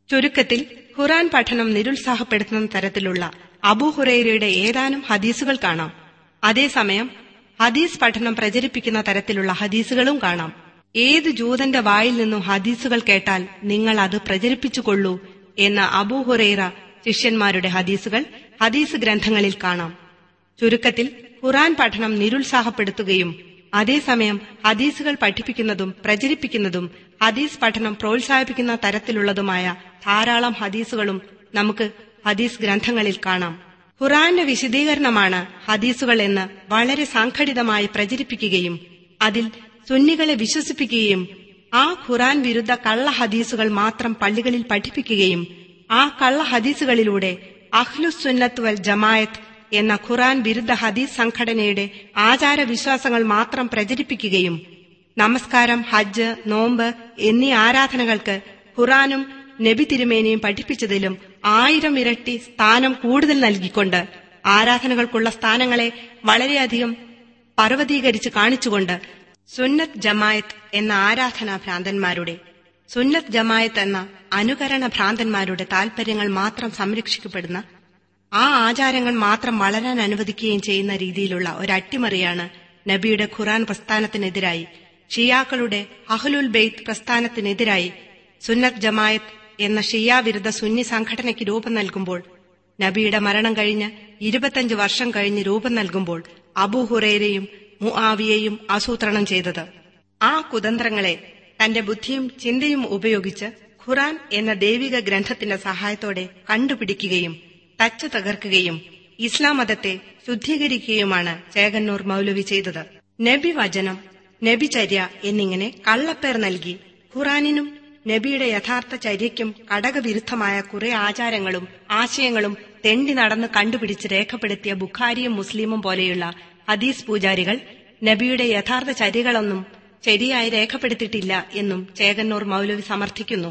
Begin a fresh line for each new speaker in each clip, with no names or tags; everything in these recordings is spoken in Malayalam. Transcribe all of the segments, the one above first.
ചുരുക്കത്തിൽ ഖുറാൻ പഠനം നിരുത്സാഹപ്പെടുത്തുന്ന തരത്തിലുള്ള അബൂഹുറൈരയുടെ ഏതാനും ഹദീസുകൾ കാണാം അതേസമയം ഹദീസ് പഠനം പ്രചരിപ്പിക്കുന്ന തരത്തിലുള്ള ഹദീസുകളും കാണാം ഏത് ജൂതന്റെ വായിൽ നിന്നും ഹദീസുകൾ കേട്ടാൽ നിങ്ങൾ അത് പ്രചരിപ്പിച്ചുകൊള്ളൂ എന്ന അബൂഹുറൈറ ശിഷ്യന്മാരുടെ ഹദീസുകൾ ഹദീസ് ഗ്രന്ഥങ്ങളിൽ കാണാം ചുരുക്കത്തിൽ ഖുറാൻ പഠനം നിരുത്സാഹപ്പെടുത്തുകയും അതേസമയം ഹദീസുകൾ പഠിപ്പിക്കുന്നതും പ്രചരിപ്പിക്കുന്നതും ഹദീസ് പഠനം പ്രോത്സാഹിപ്പിക്കുന്ന തരത്തിലുള്ളതുമായ ധാരാളം ഹദീസുകളും നമുക്ക് ഹദീസ് ഗ്രന്ഥങ്ങളിൽ കാണാം ഖുറാന്റെ വിശദീകരണമാണ് ഹദീസുകൾ എന്ന് വളരെ സംഘടിതമായി പ്രചരിപ്പിക്കുകയും അതിൽ സുന്നികളെ വിശ്വസിപ്പിക്കുകയും ആ ഖുറാൻ വിരുദ്ധ കള്ള ഹദീസുകൾ മാത്രം പള്ളികളിൽ പഠിപ്പിക്കുകയും ആ കള്ള ഹദീസുകളിലൂടെ അഹ്ലുസുന്നത്ത് വൽ ജമായത്ത് എന്ന ഖുറാൻ വിരുദ്ധ ഹദീസ് സംഘടനയുടെ ആചാരവിശ്വാസങ്ങൾ മാത്രം പ്രചരിപ്പിക്കുകയും നമസ്കാരം ഹജ്ജ് നോമ്പ് എന്നീ ആരാധനകൾക്ക് ഖുറാനും നബി തിരുമേനിയും പഠിപ്പിച്ചതിലും ആയിരം ഇരട്ടി സ്ഥാനം കൂടുതൽ നൽകിക്കൊണ്ട് ആരാധനകൾക്കുള്ള സ്ഥാനങ്ങളെ വളരെയധികം പർവ്വതീകരിച്ച് കാണിച്ചുകൊണ്ട് സുന്നത്ത് ജമായത്ത് എന്ന ആരാധനാ ഭ്രാന്തന്മാരുടെ സുന്നത്ത് ജമായത്ത് എന്ന അനുകരണ ഭ്രാന്തന്മാരുടെ താൽപര്യങ്ങൾ മാത്രം സംരക്ഷിക്കപ്പെടുന്ന ആ ആചാരങ്ങൾ മാത്രം വളരാൻ അനുവദിക്കുകയും ചെയ്യുന്ന രീതിയിലുള്ള ഒരു അട്ടിമറിയാണ് നബിയുടെ ഖുറാൻ പ്രസ്ഥാനത്തിനെതിരായി ഷിയാക്കളുടെ അഹ്ലുൽ ബെയ്ത്ത് പ്രസ്ഥാനത്തിനെതിരായി സുന്നത്ത് ജമായത്ത് എന്ന ഷിയാ വിരുദ്ധ സുന്നി സംഘടനയ്ക്ക് രൂപം നൽകുമ്പോൾ നബിയുടെ മരണം കഴിഞ്ഞ് ഇരുപത്തഞ്ച് വർഷം കഴിഞ്ഞ് രൂപം നൽകുമ്പോൾ അബൂഹുറേരയും മുആവിയയും ആസൂത്രണം ചെയ്തത് ആ കുതന്ത്രങ്ങളെ തന്റെ ബുദ്ധിയും ചിന്തയും ഉപയോഗിച്ച് ഖുറാൻ എന്ന ദൈവിക ഗ്രന്ഥത്തിന്റെ സഹായത്തോടെ കണ്ടുപിടിക്കുകയും തച്ചു തകർക്കുകയും ഇസ്ലാം മതത്തെ ശുദ്ധീകരിക്കുകയുമാണ് ചേകന്നൂർ മൗലവി ചെയ്തത് നബി വചനം നബിചര്യ എന്നിങ്ങനെ കള്ളപ്പേർ നൽകി ഖുറാനിനും നബിയുടെ യഥാർത്ഥ ചര്യയ്ക്കും കടകവിരുദ്ധമായ കുറെ ആചാരങ്ങളും ആശയങ്ങളും തെണ്ടി നടന്ന് കണ്ടുപിടിച്ച് രേഖപ്പെടുത്തിയ ബുഖാരിയും മുസ്ലിമും പോലെയുള്ള ഹദീസ് പൂജാരികൾ നബിയുടെ യഥാർത്ഥ ചര്യകളൊന്നും ശരിയായി രേഖപ്പെടുത്തിയിട്ടില്ല എന്നും ചേകന്നൂർ മൗലവി സമർത്ഥിക്കുന്നു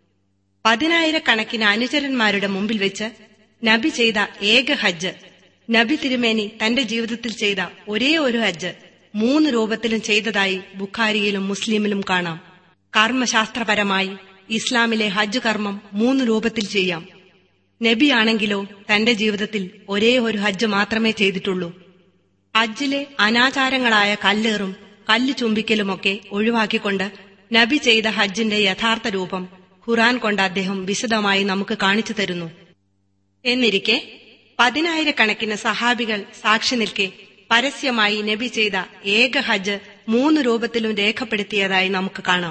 പതിനായിരക്കണക്കിന് അനുചരന്മാരുടെ മുമ്പിൽ വെച്ച് നബി ചെയ്ത ഏക ഹജ്ജ് നബി തിരുമേനി തന്റെ ജീവിതത്തിൽ ചെയ്ത ഒരേ ഒരു ഹജ്ജ് മൂന്ന് രൂപത്തിലും ചെയ്തതായി ബുഖാരിയിലും മുസ്ലിമിലും കാണാം കർമ്മശാസ്ത്രപരമായി ഇസ്ലാമിലെ ഹജ്ജ് കർമ്മം മൂന്ന് രൂപത്തിൽ ചെയ്യാം നബിയാണെങ്കിലോ തന്റെ ജീവിതത്തിൽ ഒരേ ഒരു ഹജ്ജ് മാത്രമേ ചെയ്തിട്ടുള്ളൂ ഹജ്ജിലെ അനാചാരങ്ങളായ കല്ലേറും കല്ല് ചുംബിക്കലുമൊക്കെ ഒഴിവാക്കിക്കൊണ്ട് നബി ചെയ്ത ഹജ്ജിന്റെ യഥാർത്ഥ രൂപം ഖുറാൻ കൊണ്ട് അദ്ദേഹം വിശദമായി നമുക്ക് കാണിച്ചു തരുന്നു എന്നിരിക്കെ പതിനായിരക്കണക്കിന് സഹാബികൾ സാക്ഷി നിൽക്കെ പരസ്യമായി നബി ചെയ്ത ഏക ഹജ്ജ് മൂന്ന് രൂപത്തിലും രേഖപ്പെടുത്തിയതായി നമുക്ക് കാണാം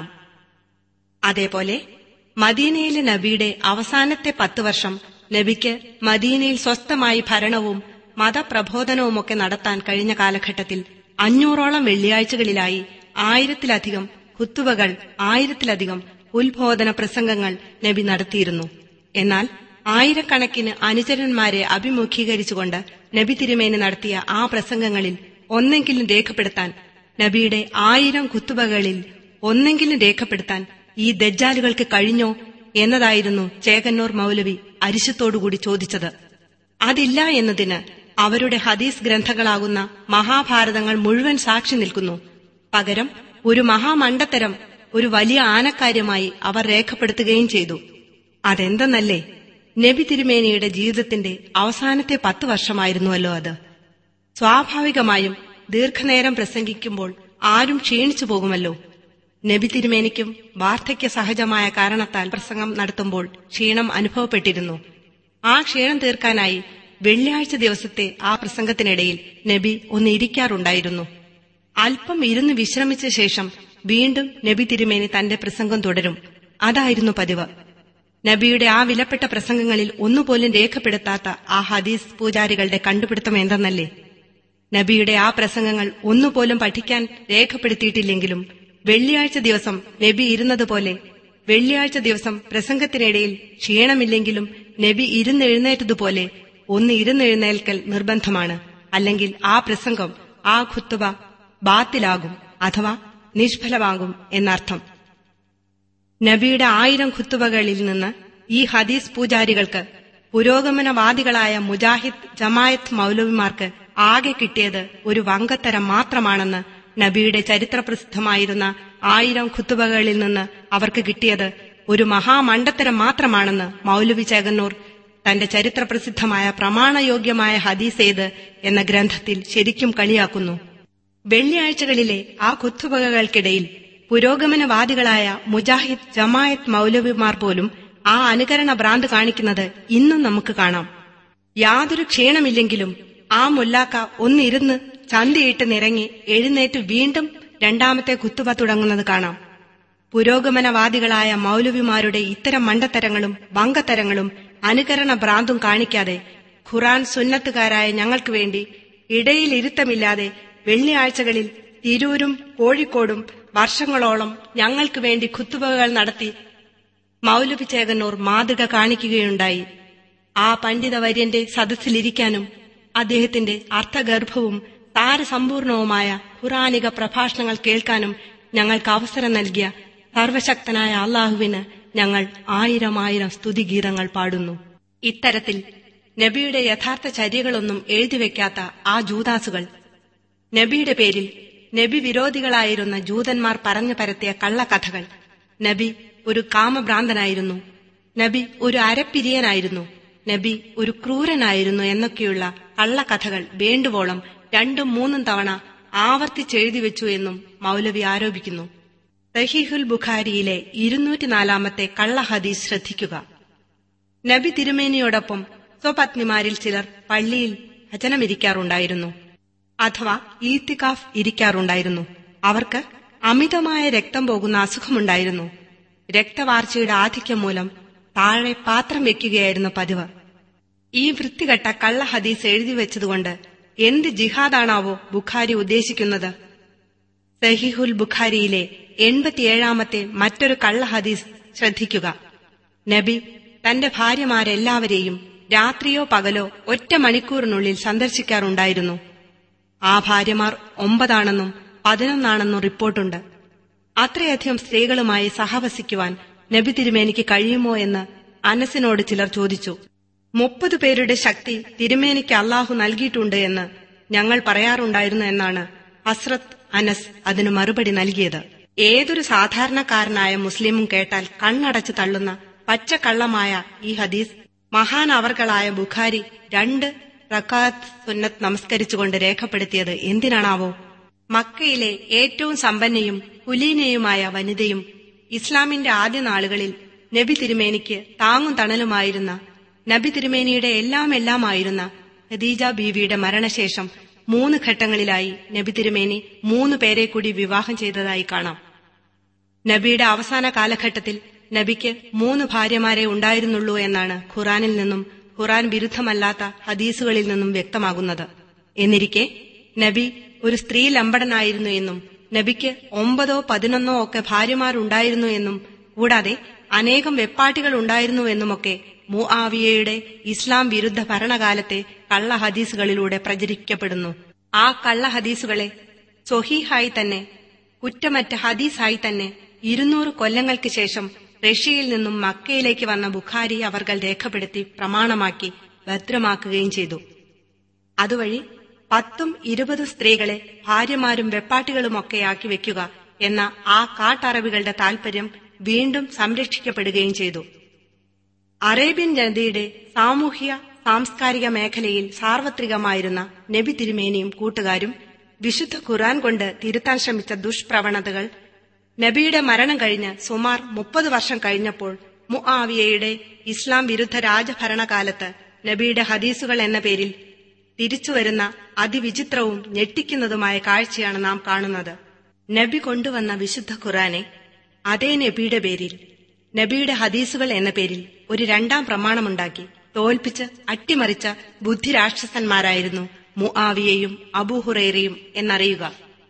അതേപോലെ മദീനയിലെ നബിയുടെ അവസാനത്തെ പത്ത് വർഷം നബിക്ക് മദീനയിൽ സ്വസ്ഥമായി ഭരണവും മതപ്രബോധനവുമൊക്കെ നടത്താൻ കഴിഞ്ഞ കാലഘട്ടത്തിൽ അഞ്ഞൂറോളം വെള്ളിയാഴ്ചകളിലായി ആയിരത്തിലധികം കുത്തുവകൾ ആയിരത്തിലധികം ഉത്ബോധന പ്രസംഗങ്ങൾ നബി നടത്തിയിരുന്നു എന്നാൽ ആയിരക്കണക്കിന് അനുചരന്മാരെ അഭിമുഖീകരിച്ചുകൊണ്ട് നബി തിരുമേനി നടത്തിയ ആ പ്രസംഗങ്ങളിൽ ഒന്നെങ്കിലും രേഖപ്പെടുത്താൻ നബിയുടെ ആയിരം കുത്തുബകളിൽ ഒന്നെങ്കിലും രേഖപ്പെടുത്താൻ ഈ ദജ്ജാലുകൾക്ക് കഴിഞ്ഞോ എന്നതായിരുന്നു ചേകന്നൂർ മൗലവി അരിശത്തോടുകൂടി ചോദിച്ചത് അതില്ല എന്നതിന് അവരുടെ ഹദീസ് ഗ്രന്ഥങ്ങളാകുന്ന മഹാഭാരതങ്ങൾ മുഴുവൻ സാക്ഷി നിൽക്കുന്നു പകരം ഒരു മഹാമണ്ഡത്തരം ഒരു വലിയ ആനക്കാര്യമായി അവർ രേഖപ്പെടുത്തുകയും ചെയ്തു അതെന്തെന്നല്ലേ നബി തിരുമേനിയുടെ ജീവിതത്തിന്റെ അവസാനത്തെ പത്ത് വർഷമായിരുന്നുവല്ലോ അത് സ്വാഭാവികമായും ദീർഘനേരം പ്രസംഗിക്കുമ്പോൾ ആരും ക്ഷീണിച്ചു പോകുമല്ലോ നബി തിരുമേനിക്കും വാർദ്ധക്യ സഹജമായ കാരണത്താൽ പ്രസംഗം നടത്തുമ്പോൾ ക്ഷീണം അനുഭവപ്പെട്ടിരുന്നു ആ ക്ഷീണം തീർക്കാനായി വെള്ളിയാഴ്ച ദിവസത്തെ ആ പ്രസംഗത്തിനിടയിൽ നബി ഒന്ന് ഇരിക്കാറുണ്ടായിരുന്നു അല്പം ഇരുന്ന് വിശ്രമിച്ച ശേഷം വീണ്ടും നബി തിരുമേനി തന്റെ പ്രസംഗം തുടരും അതായിരുന്നു പതിവ് നബിയുടെ ആ വിലപ്പെട്ട പ്രസംഗങ്ങളിൽ ഒന്നുപോലും രേഖപ്പെടുത്താത്ത ആ ഹദീസ് പൂജാരികളുടെ കണ്ടുപിടുത്തം എന്തെന്നല്ലേ നബിയുടെ ആ പ്രസംഗങ്ങൾ ഒന്നുപോലും പഠിക്കാൻ രേഖപ്പെടുത്തിയിട്ടില്ലെങ്കിലും വെള്ളിയാഴ്ച ദിവസം നബി ഇരുന്നതുപോലെ വെള്ളിയാഴ്ച ദിവസം പ്രസംഗത്തിനിടയിൽ ക്ഷീണമില്ലെങ്കിലും നബി ഇരുന്നെഴുന്നേറ്റതുപോലെ ഒന്ന് ഇരുന്നെഴുന്നേൽക്കൽ നിർബന്ധമാണ് അല്ലെങ്കിൽ ആ പ്രസംഗം ആ ഖുത്തുബ ബാത്തിലാകും അഥവാ നിഷ്ഫലമാകും എന്നർത്ഥം നബിയുടെ ആയിരം ഖുത്തുബകളിൽ നിന്ന് ഈ ഹദീസ് പൂജാരികൾക്ക് പുരോഗമനവാദികളായ മുജാഹിദ് ജമായത്ത് മൗലവിമാർക്ക് ആകെ കിട്ടിയത് ഒരു വങ്കത്തരം മാത്രമാണെന്ന് നബിയുടെ ചരിത്രപ്രസിദ്ധമായിരുന്ന ആയിരം ഖുത്തുബകളിൽ നിന്ന് അവർക്ക് കിട്ടിയത് ഒരു മഹാമണ്ടത്തരം മാത്രമാണെന്ന് മൗലവി ചേകന്നൂർ തന്റെ ചരിത്രപ്രസിദ്ധമായ പ്രമാണയോഗ്യമായ ഹദീസ് ഏത് എന്ന ഗ്രന്ഥത്തിൽ ശരിക്കും കളിയാക്കുന്നു വെള്ളിയാഴ്ചകളിലെ ആ കുത്തുവകകൾക്കിടയിൽ പുരോഗമനവാദികളായ മുജാഹിദ് ജമായത്ത് മൗലവിമാർ പോലും ആ അനുകരണ ഭ്രാന്ത് കാണിക്കുന്നത് ഇന്നും നമുക്ക് കാണാം യാതൊരു ക്ഷീണമില്ലെങ്കിലും ആ മുല്ലാക്ക ഒന്നിരുന്ന് ചന്തിയിട്ട് നിറങ്ങി എഴുന്നേറ്റ് വീണ്ടും രണ്ടാമത്തെ കുത്തുവ തുടങ്ങുന്നത് കാണാം പുരോഗമനവാദികളായ മൗലവിമാരുടെ ഇത്തരം മണ്ടത്തരങ്ങളും വങ്കത്തരങ്ങളും അനുകരണ ഭ്രാന്തും കാണിക്കാതെ ഖുറാൻ സുന്നത്തുകാരായ ഞങ്ങൾക്ക് വേണ്ടി ഇടയിലിരുത്തമില്ലാതെ വെള്ളിയാഴ്ചകളിൽ തിരൂരും കോഴിക്കോടും വർഷങ്ങളോളം ഞങ്ങൾക്ക് വേണ്ടി കുത്തുവകൾ നടത്തി മൗലവി ചേകന്നൂർ മാതൃക കാണിക്കുകയുണ്ടായി ആ പണ്ഡിതവര്യന്റെ സദസ്സിലിരിക്കാനും അദ്ദേഹത്തിന്റെ അർത്ഥഗർഭവും താരസമ്പൂർണവുമായ ഖുറാനിക പ്രഭാഷണങ്ങൾ കേൾക്കാനും ഞങ്ങൾക്ക് അവസരം നൽകിയ സർവശക്തനായ അള്ളാഹുവിന് ഞങ്ങൾ ആയിരം ആയിരം സ്തുതിഗീതങ്ങൾ പാടുന്നു ഇത്തരത്തിൽ നബിയുടെ യഥാർത്ഥ ചര്യകളൊന്നും എഴുതിവെക്കാത്ത ആ ജൂദാസുകൾ നബിയുടെ പേരിൽ നബി വിരോധികളായിരുന്ന ജൂതന്മാർ പറഞ്ഞു പരത്തിയ കള്ളക്കഥകൾ നബി ഒരു കാമഭ്രാന്തനായിരുന്നു നബി ഒരു അരപ്പിരിയനായിരുന്നു നബി ഒരു ക്രൂരനായിരുന്നു എന്നൊക്കെയുള്ള കള്ളക്കഥകൾ വേണ്ടുവോളം രണ്ടും മൂന്നും തവണ ആവർത്തിച്ചെഴുതി വെച്ചു എന്നും മൗലവി ആരോപിക്കുന്നു സഹീഹുൽ ബുഖാരിയിലെ ഇരുന്നൂറ്റിനാലാമത്തെ കള്ള ഹദീസ് ശ്രദ്ധിക്കുക നബി തിരുമേനിയോടൊപ്പം സ്വപത്നിമാരിൽ ചിലർ പള്ളിയിൽ ഭജനമിരിക്കാറുണ്ടായിരുന്നു അഥവാ ഈത്തികാഫ് ഇരിക്കാറുണ്ടായിരുന്നു അവർക്ക് അമിതമായ രക്തം പോകുന്ന അസുഖമുണ്ടായിരുന്നു രക്തവാർച്ചയുടെ ആധിക്യം മൂലം താഴെ പാത്രം വെക്കുകയായിരുന്നു പതിവ് ഈ വൃത്തികെട്ട കള്ള ഹദീസ് എഴുതി വെച്ചതുകൊണ്ട് എന്ത് ജിഹാദാണാവോ ബുഖാരി ഉദ്ദേശിക്കുന്നത് സഹിഹുൽ ബുഖാരിയിലെ എൺപത്തിയേഴാമത്തെ മറ്റൊരു കള്ള ഹദീസ് ശ്രദ്ധിക്കുക നബി തന്റെ ഭാര്യമാരെല്ലാവരെയും രാത്രിയോ പകലോ ഒറ്റ മണിക്കൂറിനുള്ളിൽ സന്ദർശിക്കാറുണ്ടായിരുന്നു ആ ഭാര്യമാർ ഒമ്പതാണെന്നും പതിനൊന്നാണെന്നും റിപ്പോർട്ടുണ്ട് അത്രയധികം സ്ത്രീകളുമായി സഹവസിക്കുവാൻ നബി തിരുമേനിക്ക് കഴിയുമോ എന്ന് അനസിനോട് ചിലർ ചോദിച്ചു മുപ്പത് പേരുടെ ശക്തി തിരുമേനിക്ക് അള്ളാഹു നൽകിയിട്ടുണ്ട് എന്ന് ഞങ്ങൾ പറയാറുണ്ടായിരുന്നു എന്നാണ് ഹസ്രത്ത് അനസ് അതിനു മറുപടി നൽകിയത് ഏതൊരു സാധാരണക്കാരനായ മുസ്ലിമും കേട്ടാൽ കണ്ണടച്ച് തള്ളുന്ന പച്ചക്കള്ളമായ ഈ ഹദീസ് മഹാനവർകളായ ബുഖാരി രണ്ട് റക്കാത്ത് സുന്നത്ത് നമസ്കരിച്ചുകൊണ്ട് രേഖപ്പെടുത്തിയത് എന്തിനാണാവോ മക്കയിലെ ഏറ്റവും സമ്പന്നയും കുലീനയുമായ വനിതയും ഇസ്ലാമിന്റെ ആദ്യ നാളുകളിൽ നബി തിരുമേനിക്ക് താങ്ങും തണലുമായിരുന്ന നബി തിരുമേനിയുടെ എല്ലാം എല്ലാമായിരുന്ന ഖദീജ ബീവിയുടെ മരണശേഷം മൂന്ന് ഘട്ടങ്ങളിലായി നബി തിരുമേനി മൂന്ന് പേരെ കൂടി വിവാഹം ചെയ്തതായി കാണാം നബിയുടെ അവസാന കാലഘട്ടത്തിൽ നബിക്ക് മൂന്ന് ഭാര്യമാരെ ഉണ്ടായിരുന്നുള്ളൂ എന്നാണ് ഖുറാനിൽ നിന്നും ഖുറാൻ വിരുദ്ധമല്ലാത്ത ഹദീസുകളിൽ നിന്നും വ്യക്തമാകുന്നത് എന്നിരിക്കെ നബി ഒരു സ്ത്രീ ലമ്പടനായിരുന്നു എന്നും നബിക്ക് ഒമ്പതോ പതിനൊന്നോ ഒക്കെ ഭാര്യമാരുണ്ടായിരുന്നു എന്നും കൂടാതെ അനേകം വെപ്പാട്ടികൾ ഉണ്ടായിരുന്നു എന്നുമൊക്കെ മുആവിയയുടെ ഇസ്ലാം വിരുദ്ധ ഭരണകാലത്തെ കള്ള ഹദീസുകളിലൂടെ പ്രചരിക്കപ്പെടുന്നു ആ കള്ള ഹദീസുകളെ സൊഹീഹായി തന്നെ കുറ്റമറ്റ ഹദീസായി തന്നെ ഇരുന്നൂറ് കൊല്ലങ്ങൾക്ക് ശേഷം റഷ്യയിൽ നിന്നും മക്കയിലേക്ക് വന്ന ബുഖാരി അവർകൾ രേഖപ്പെടുത്തി പ്രമാണമാക്കി ഭദ്രമാക്കുകയും ചെയ്തു അതുവഴി പത്തും ഇരുപത് സ്ത്രീകളെ ഭാര്യമാരും വെപ്പാട്ടികളുമൊക്കെയാക്കി വെക്കുക എന്ന ആ കാട്ടറബികളുടെ താൽപര്യം വീണ്ടും സംരക്ഷിക്കപ്പെടുകയും ചെയ്തു അറേബ്യൻ ജനതയുടെ സാമൂഹ്യ സാംസ്കാരിക മേഖലയിൽ സാർവത്രികമായിരുന്ന നബി തിരുമേനിയും കൂട്ടുകാരും വിശുദ്ധ ഖുർആൻ കൊണ്ട് തിരുത്താൻ ശ്രമിച്ച ദുഷ്പ്രവണതകൾ നബിയുടെ മരണം കഴിഞ്ഞ് സുമാർ മുപ്പത് വർഷം കഴിഞ്ഞപ്പോൾ മുആവിയയുടെ ഇസ്ലാം വിരുദ്ധ രാജഭരണകാലത്ത് നബിയുടെ ഹദീസുകൾ എന്ന പേരിൽ തിരിച്ചുവരുന്ന അതിവിചിത്രവും ഞെട്ടിക്കുന്നതുമായ കാഴ്ചയാണ് നാം കാണുന്നത് നബി കൊണ്ടുവന്ന വിശുദ്ധ ഖുറാനെ അതേ നബിയുടെ പേരിൽ നബിയുടെ ഹദീസുകൾ എന്ന പേരിൽ ഒരു രണ്ടാം പ്രമാണമുണ്ടാക്കി തോൽപ്പിച്ച് അട്ടിമറിച്ച ബുദ്ധിരാക്ഷസന്മാരായിരുന്നു മുആവിയയും അബൂഹുറൈറയും എന്നറിയുക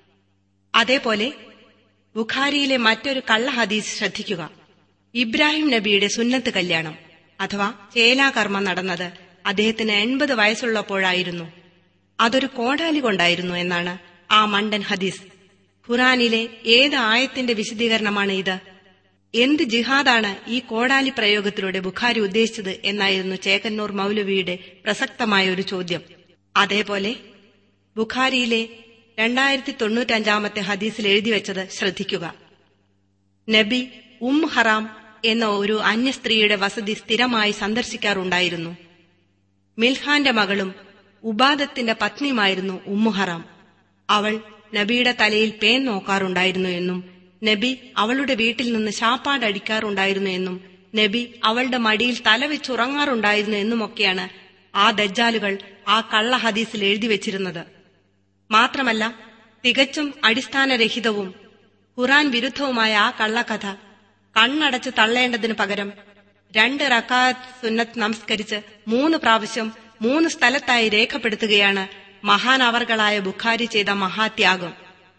അതേപോലെ ബുഖാരിയിലെ മറ്റൊരു കള്ള ഹദീസ് ശ്രദ്ധിക്കുക ഇബ്രാഹിം നബിയുടെ സുന്നത്ത് കല്യാണം അഥവാ ചേലാകർമ്മം നടന്നത് അദ്ദേഹത്തിന് എൺപത് വയസ്സുള്ളപ്പോഴായിരുന്നു അതൊരു കോടാലി കൊണ്ടായിരുന്നു എന്നാണ് ആ മണ്ടൻ ഹദീസ് ഖുറാനിലെ ഏത് ആയത്തിന്റെ വിശദീകരണമാണ് ഇത് എന്ത് ജിഹാദാണ് ഈ കോടാലി പ്രയോഗത്തിലൂടെ ബുഖാരി ഉദ്ദേശിച്ചത് എന്നായിരുന്നു ചേകന്നൂർ മൗലവിയുടെ പ്രസക്തമായ ഒരു ചോദ്യം അതേപോലെ ബുഖാരിയിലെ രണ്ടായിരത്തി തൊണ്ണൂറ്റഞ്ചാമത്തെ ഹദീസിൽ എഴുതി വെച്ചത് ശ്രദ്ധിക്കുക നബി ഉം ഹറാം എന്ന ഒരു അന്യ സ്ത്രീയുടെ വസതി സ്ഥിരമായി സന്ദർശിക്കാറുണ്ടായിരുന്നു മിൽഹാന്റെ മകളും ഉബാദത്തിന്റെ പത്നിയുമായിരുന്നു ഉമ്മുഹറാം അവൾ നബിയുടെ തലയിൽ പേൻ നോക്കാറുണ്ടായിരുന്നു എന്നും നബി അവളുടെ വീട്ടിൽ നിന്ന് ശാപ്പാടടിക്കാറുണ്ടായിരുന്നു എന്നും നബി അവളുടെ മടിയിൽ തല വെച്ചുറങ്ങാറുണ്ടായിരുന്നു എന്നുമൊക്കെയാണ് ആ ദജ്ജാലുകൾ ആ കള്ള ഹദീസിൽ എഴുതി വെച്ചിരുന്നത് മാത്രമല്ല തികച്ചും അടിസ്ഥാനരഹിതവും ഖുറാൻ വിരുദ്ധവുമായ ആ കള്ളക്കഥ കണ്ണടച്ച് തള്ളേണ്ടതിനു പകരം രണ്ട് റക്കാത്ത് സുന്നത്ത് നമസ്കരിച്ച് മൂന്ന് പ്രാവശ്യം മൂന്ന് സ്ഥലത്തായി രേഖപ്പെടുത്തുകയാണ് മഹാനവർകളായ ബുഖാരി ചെയ്ത മഹാത്യാഗം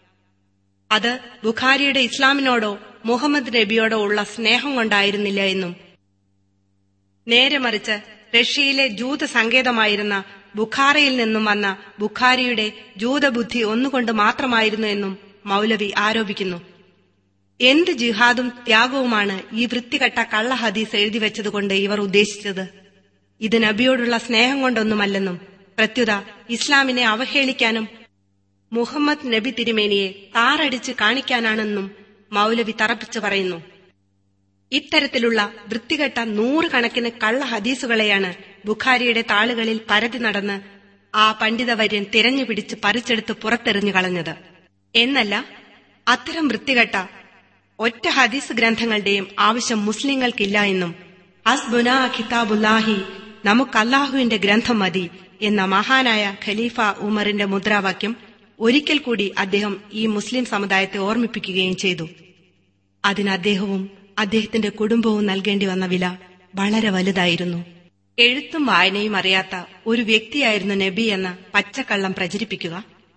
അത് ബുഖാരിയുടെ ഇസ്ലാമിനോടോ മുഹമ്മദ് നബിയോടോ ഉള്ള സ്നേഹം കൊണ്ടായിരുന്നില്ല എന്നും നേരെ മറിച്ച് റഷ്യയിലെ ജൂത സങ്കേതമായിരുന്ന ബുഖാറയിൽ നിന്നും വന്ന ബുഖാരിയുടെ ജൂതബുദ്ധി ഒന്നുകൊണ്ട് മാത്രമായിരുന്നു എന്നും മൗലവി ആരോപിക്കുന്നു എന്ത് ജിഹാദും ത്യാഗവുമാണ് ഈ വൃത്തികെട്ട കള്ള ഹദീസ് എഴുതി വെച്ചതുകൊണ്ട് ഇവർ ഉദ്ദേശിച്ചത് ഇത് നബിയോടുള്ള സ്നേഹം കൊണ്ടൊന്നുമല്ലെന്നും പ്രത്യുത ഇസ്ലാമിനെ അവഹേളിക്കാനും മുഹമ്മദ് നബി തിരുമേനിയെ താറടിച്ച് കാണിക്കാനാണെന്നും മൗലവി തറപ്പിച്ചു പറയുന്നു ഇത്തരത്തിലുള്ള വൃത്തികെട്ട നൂറുകണക്കിന് കള്ള ഹദീസുകളെയാണ് ബുഖാരിയുടെ താളുകളിൽ പരതി നടന്ന് ആ പണ്ഡിതവര്യൻ തിരഞ്ഞുപിടിച്ച് പറിച്ചെടുത്ത് പുറത്തെറിഞ്ഞു കളഞ്ഞത് എന്നല്ല അത്തരം വൃത്തികെട്ട ഒറ്റ ഹദീസ് ഗ്രന്ഥങ്ങളുടെയും ആവശ്യം മുസ്ലിങ്ങൾക്കില്ല എന്നും ഹസ്ബുന ഖിതാബുല്ലാഹി നമുക്ക് അല്ലാഹുവിന്റെ ഗ്രന്ഥം മതി എന്ന മഹാനായ ഖലീഫ ഉമറിന്റെ മുദ്രാവാക്യം ഒരിക്കൽ കൂടി അദ്ദേഹം ഈ മുസ്ലിം സമുദായത്തെ ഓർമ്മിപ്പിക്കുകയും ചെയ്തു അതിന് അദ്ദേഹവും അദ്ദേഹത്തിന്റെ കുടുംബവും നൽകേണ്ടി വന്ന വില വളരെ വലുതായിരുന്നു എഴുത്തും വായനയും അറിയാത്ത ഒരു വ്യക്തിയായിരുന്നു നബി എന്ന പച്ചക്കള്ളം പ്രചരിപ്പിക്കുക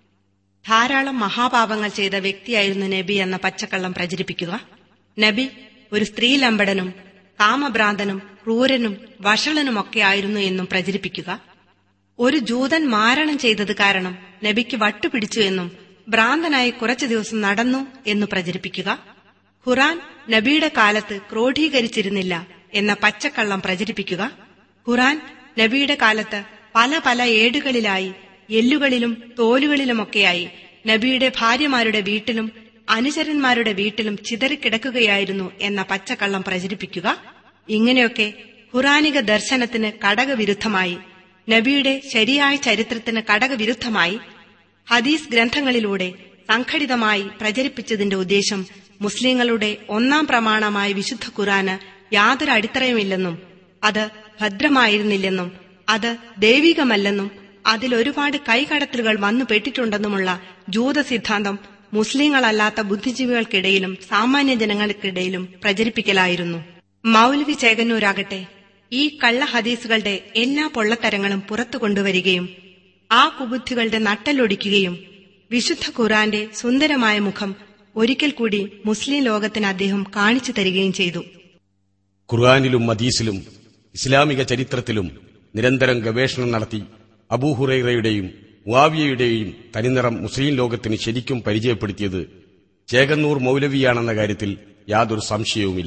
ധാരാളം മഹാപാപങ്ങൾ ചെയ്ത വ്യക്തിയായിരുന്നു നബി എന്ന പച്ചക്കള്ളം പ്രചരിപ്പിക്കുക നബി ഒരു സ്ത്രീലമ്പടനും കാമഭ്രാന്തനും ക്രൂരനും വഷളനുമൊക്കെ ആയിരുന്നു എന്നും പ്രചരിപ്പിക്കുക ഒരു ജൂതൻ മാരണം ചെയ്തത് കാരണം നബിക്ക് വട്ടുപിടിച്ചു എന്നും ഭ്രാന്തനായി കുറച്ചു ദിവസം നടന്നു എന്ന് പ്രചരിപ്പിക്കുക ഖുറാൻ നബിയുടെ കാലത്ത് ക്രോഡീകരിച്ചിരുന്നില്ല എന്ന പച്ചക്കള്ളം പ്രചരിപ്പിക്കുക ഖുറാൻ നബിയുടെ കാലത്ത് പല പല ഏടുകളിലായി എല്ലുകളിലും തോലുകളിലുമൊക്കെയായി നബിയുടെ ഭാര്യമാരുടെ വീട്ടിലും അനുചരന്മാരുടെ വീട്ടിലും ചിതറിക്കിടക്കുകയായിരുന്നു എന്ന പച്ചക്കള്ളം പ്രചരിപ്പിക്കുക ഇങ്ങനെയൊക്കെ ഖുറാനിക ദർശനത്തിന് കടകവിരുദ്ധമായി നബിയുടെ ശരിയായ ചരിത്രത്തിന് കടകവിരുദ്ധമായി ഹദീസ് ഗ്രന്ഥങ്ങളിലൂടെ സംഘടിതമായി പ്രചരിപ്പിച്ചതിന്റെ ഉദ്ദേശം മുസ്ലിങ്ങളുടെ ഒന്നാം പ്രമാണമായ വിശുദ്ധ ഖുറാന് യാതൊരു അടിത്തറയുമില്ലെന്നും അത് ഭദ്രമായിരുന്നില്ലെന്നും അത് ദൈവികമല്ലെന്നും അതിൽ ഒരുപാട് കൈകടത്തലുകൾ വന്നു പെട്ടിട്ടുണ്ടെന്നുമുള്ള ജൂത സിദ്ധാന്തം മുസ്ലിങ്ങളല്ലാത്ത ബുദ്ധിജീവികൾക്കിടയിലും സാമാന്യ ജനങ്ങൾക്കിടയിലും പ്രചരിപ്പിക്കലായിരുന്നു മൗലവി ചേകന്നൂരാകട്ടെ ഈ കള്ള ഹദീസുകളുടെ എല്ലാ പൊള്ളത്തരങ്ങളും പുറത്തു കൊണ്ടുവരികയും ആ കുബുദ്ധികളുടെ നട്ടലൊടിക്കുകയും വിശുദ്ധ ഖുറാന്റെ സുന്ദരമായ മുഖം ഒരിക്കൽ കൂടി മുസ്ലിം ലോകത്തിന് അദ്ദേഹം കാണിച്ചു തരികയും ചെയ്തു
ഖുർആാനിലും മദീസിലും ഇസ്ലാമിക ചരിത്രത്തിലും നിരന്തരം ഗവേഷണം നടത്തി അബൂഹുറൈറയുടെയും മുവാവിയയുടെയും തനിനിറം മുസ്ലിം ലോകത്തിന് ശരിക്കും പരിചയപ്പെടുത്തിയത് ചേകന്നൂർ മൗലവിയാണെന്ന കാര്യത്തിൽ യാതൊരു സംശയവുമില്ല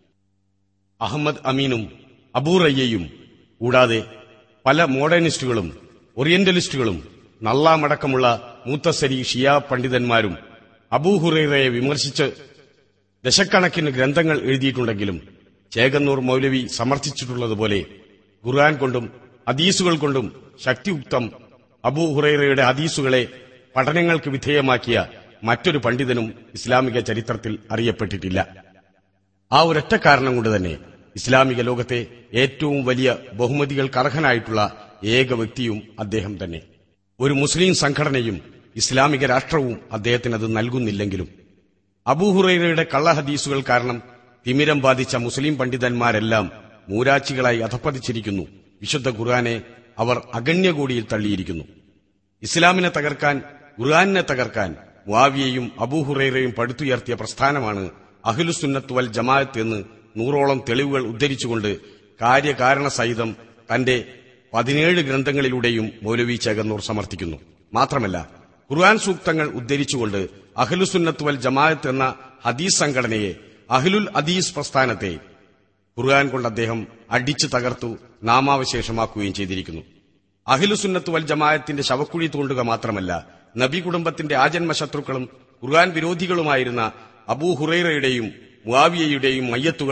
അഹമ്മദ് അമീനും അബൂറയ്യയും കൂടാതെ പല മോഡേണിസ്റ്റുകളും ഓറിയന്റലിസ്റ്റുകളും നള്ളാമടക്കമുള്ള മൂത്തസരി ഷിയ പണ്ഡിതന്മാരും അബൂഹുറൈറയെ വിമർശിച്ച് ദശക്കണക്കിന് ഗ്രന്ഥങ്ങൾ എഴുതിയിട്ടുണ്ടെങ്കിലും ചേകന്നൂർ മൗലവി സമർത്ഥിച്ചിട്ടുള്ളതുപോലെ ഖുർആൻ കൊണ്ടും ഹദീസുകൾ കൊണ്ടും ശക്തിയുക്തം അബൂഹുറൈറയുടെ ഹദീസുകളെ പഠനങ്ങൾക്ക് വിധേയമാക്കിയ മറ്റൊരു പണ്ഡിതനും ഇസ്ലാമിക ചരിത്രത്തിൽ അറിയപ്പെട്ടിട്ടില്ല ആ ഒരൊറ്റ കാരണം കൊണ്ട് തന്നെ ഇസ്ലാമിക ലോകത്തെ ഏറ്റവും വലിയ ബഹുമതികൾക്ക് അർഹനായിട്ടുള്ള ഏക വ്യക്തിയും അദ്ദേഹം തന്നെ ഒരു മുസ്ലിം സംഘടനയും ഇസ്ലാമിക രാഷ്ട്രവും അദ്ദേഹത്തിനത് നൽകുന്നില്ലെങ്കിലും അബൂഹുറൈറയുടെ കള്ളഹദീസുകൾ കാരണം തിമിരം ബാധിച്ച മുസ്ലിം പണ്ഡിതന്മാരെല്ലാം മൂരാച്ചികളായി അധപ്പതിച്ചിരിക്കുന്നു വിശുദ്ധ ഖുർആനെ അവർ അഗണ്യകോടിയിൽ തള്ളിയിരിക്കുന്നു ഇസ്ലാമിനെ തകർക്കാൻ ഖുർആാനിനെ തകർക്കാൻ മുവാവിയയും അബൂഹുറൈറയും പടുത്തുയർത്തിയ പ്രസ്ഥാനമാണ് അഖിലുസുന്നത്ത് വൽ ജമാഅത്ത് എന്ന് നൂറോളം തെളിവുകൾ ഉദ്ധരിച്ചുകൊണ്ട് കാര്യകാരണ സഹിതം തന്റെ പതിനേഴ് ഗ്രന്ഥങ്ങളിലൂടെയും മൗലവി ചേകന്നൂർ സമർത്ഥിക്കുന്നു മാത്രമല്ല ഖുർആൻ സൂക്തങ്ങൾ ഉദ്ധരിച്ചുകൊണ്ട് അഖിലുസുന്നത്ത് വൽ ജമാഅത്ത് എന്ന ഹദീസ് സംഘടനയെ അഖിലുൽ ഹദീസ് പ്രസ്ഥാനത്തെ ഖുർആൻ കൊണ്ട് അദ്ദേഹം അടിച്ചു തകർത്തു നാമാവശേഷമാക്കുകയും ചെയ്തിരിക്കുന്നു അഖിലുസുന്നത്ത് വൽ ജമാഅത്തിന്റെ ശവക്കുഴി തോണ്ടുക മാത്രമല്ല നബി കുടുംബത്തിന്റെ ആജന്മ ശത്രുക്കളും ഖുർആൻ വിരോധികളുമായിരുന്ന അബൂ ഹുറൈറയുടെയും മുവാവിയയുടെയും മയ്യത്തുകൾ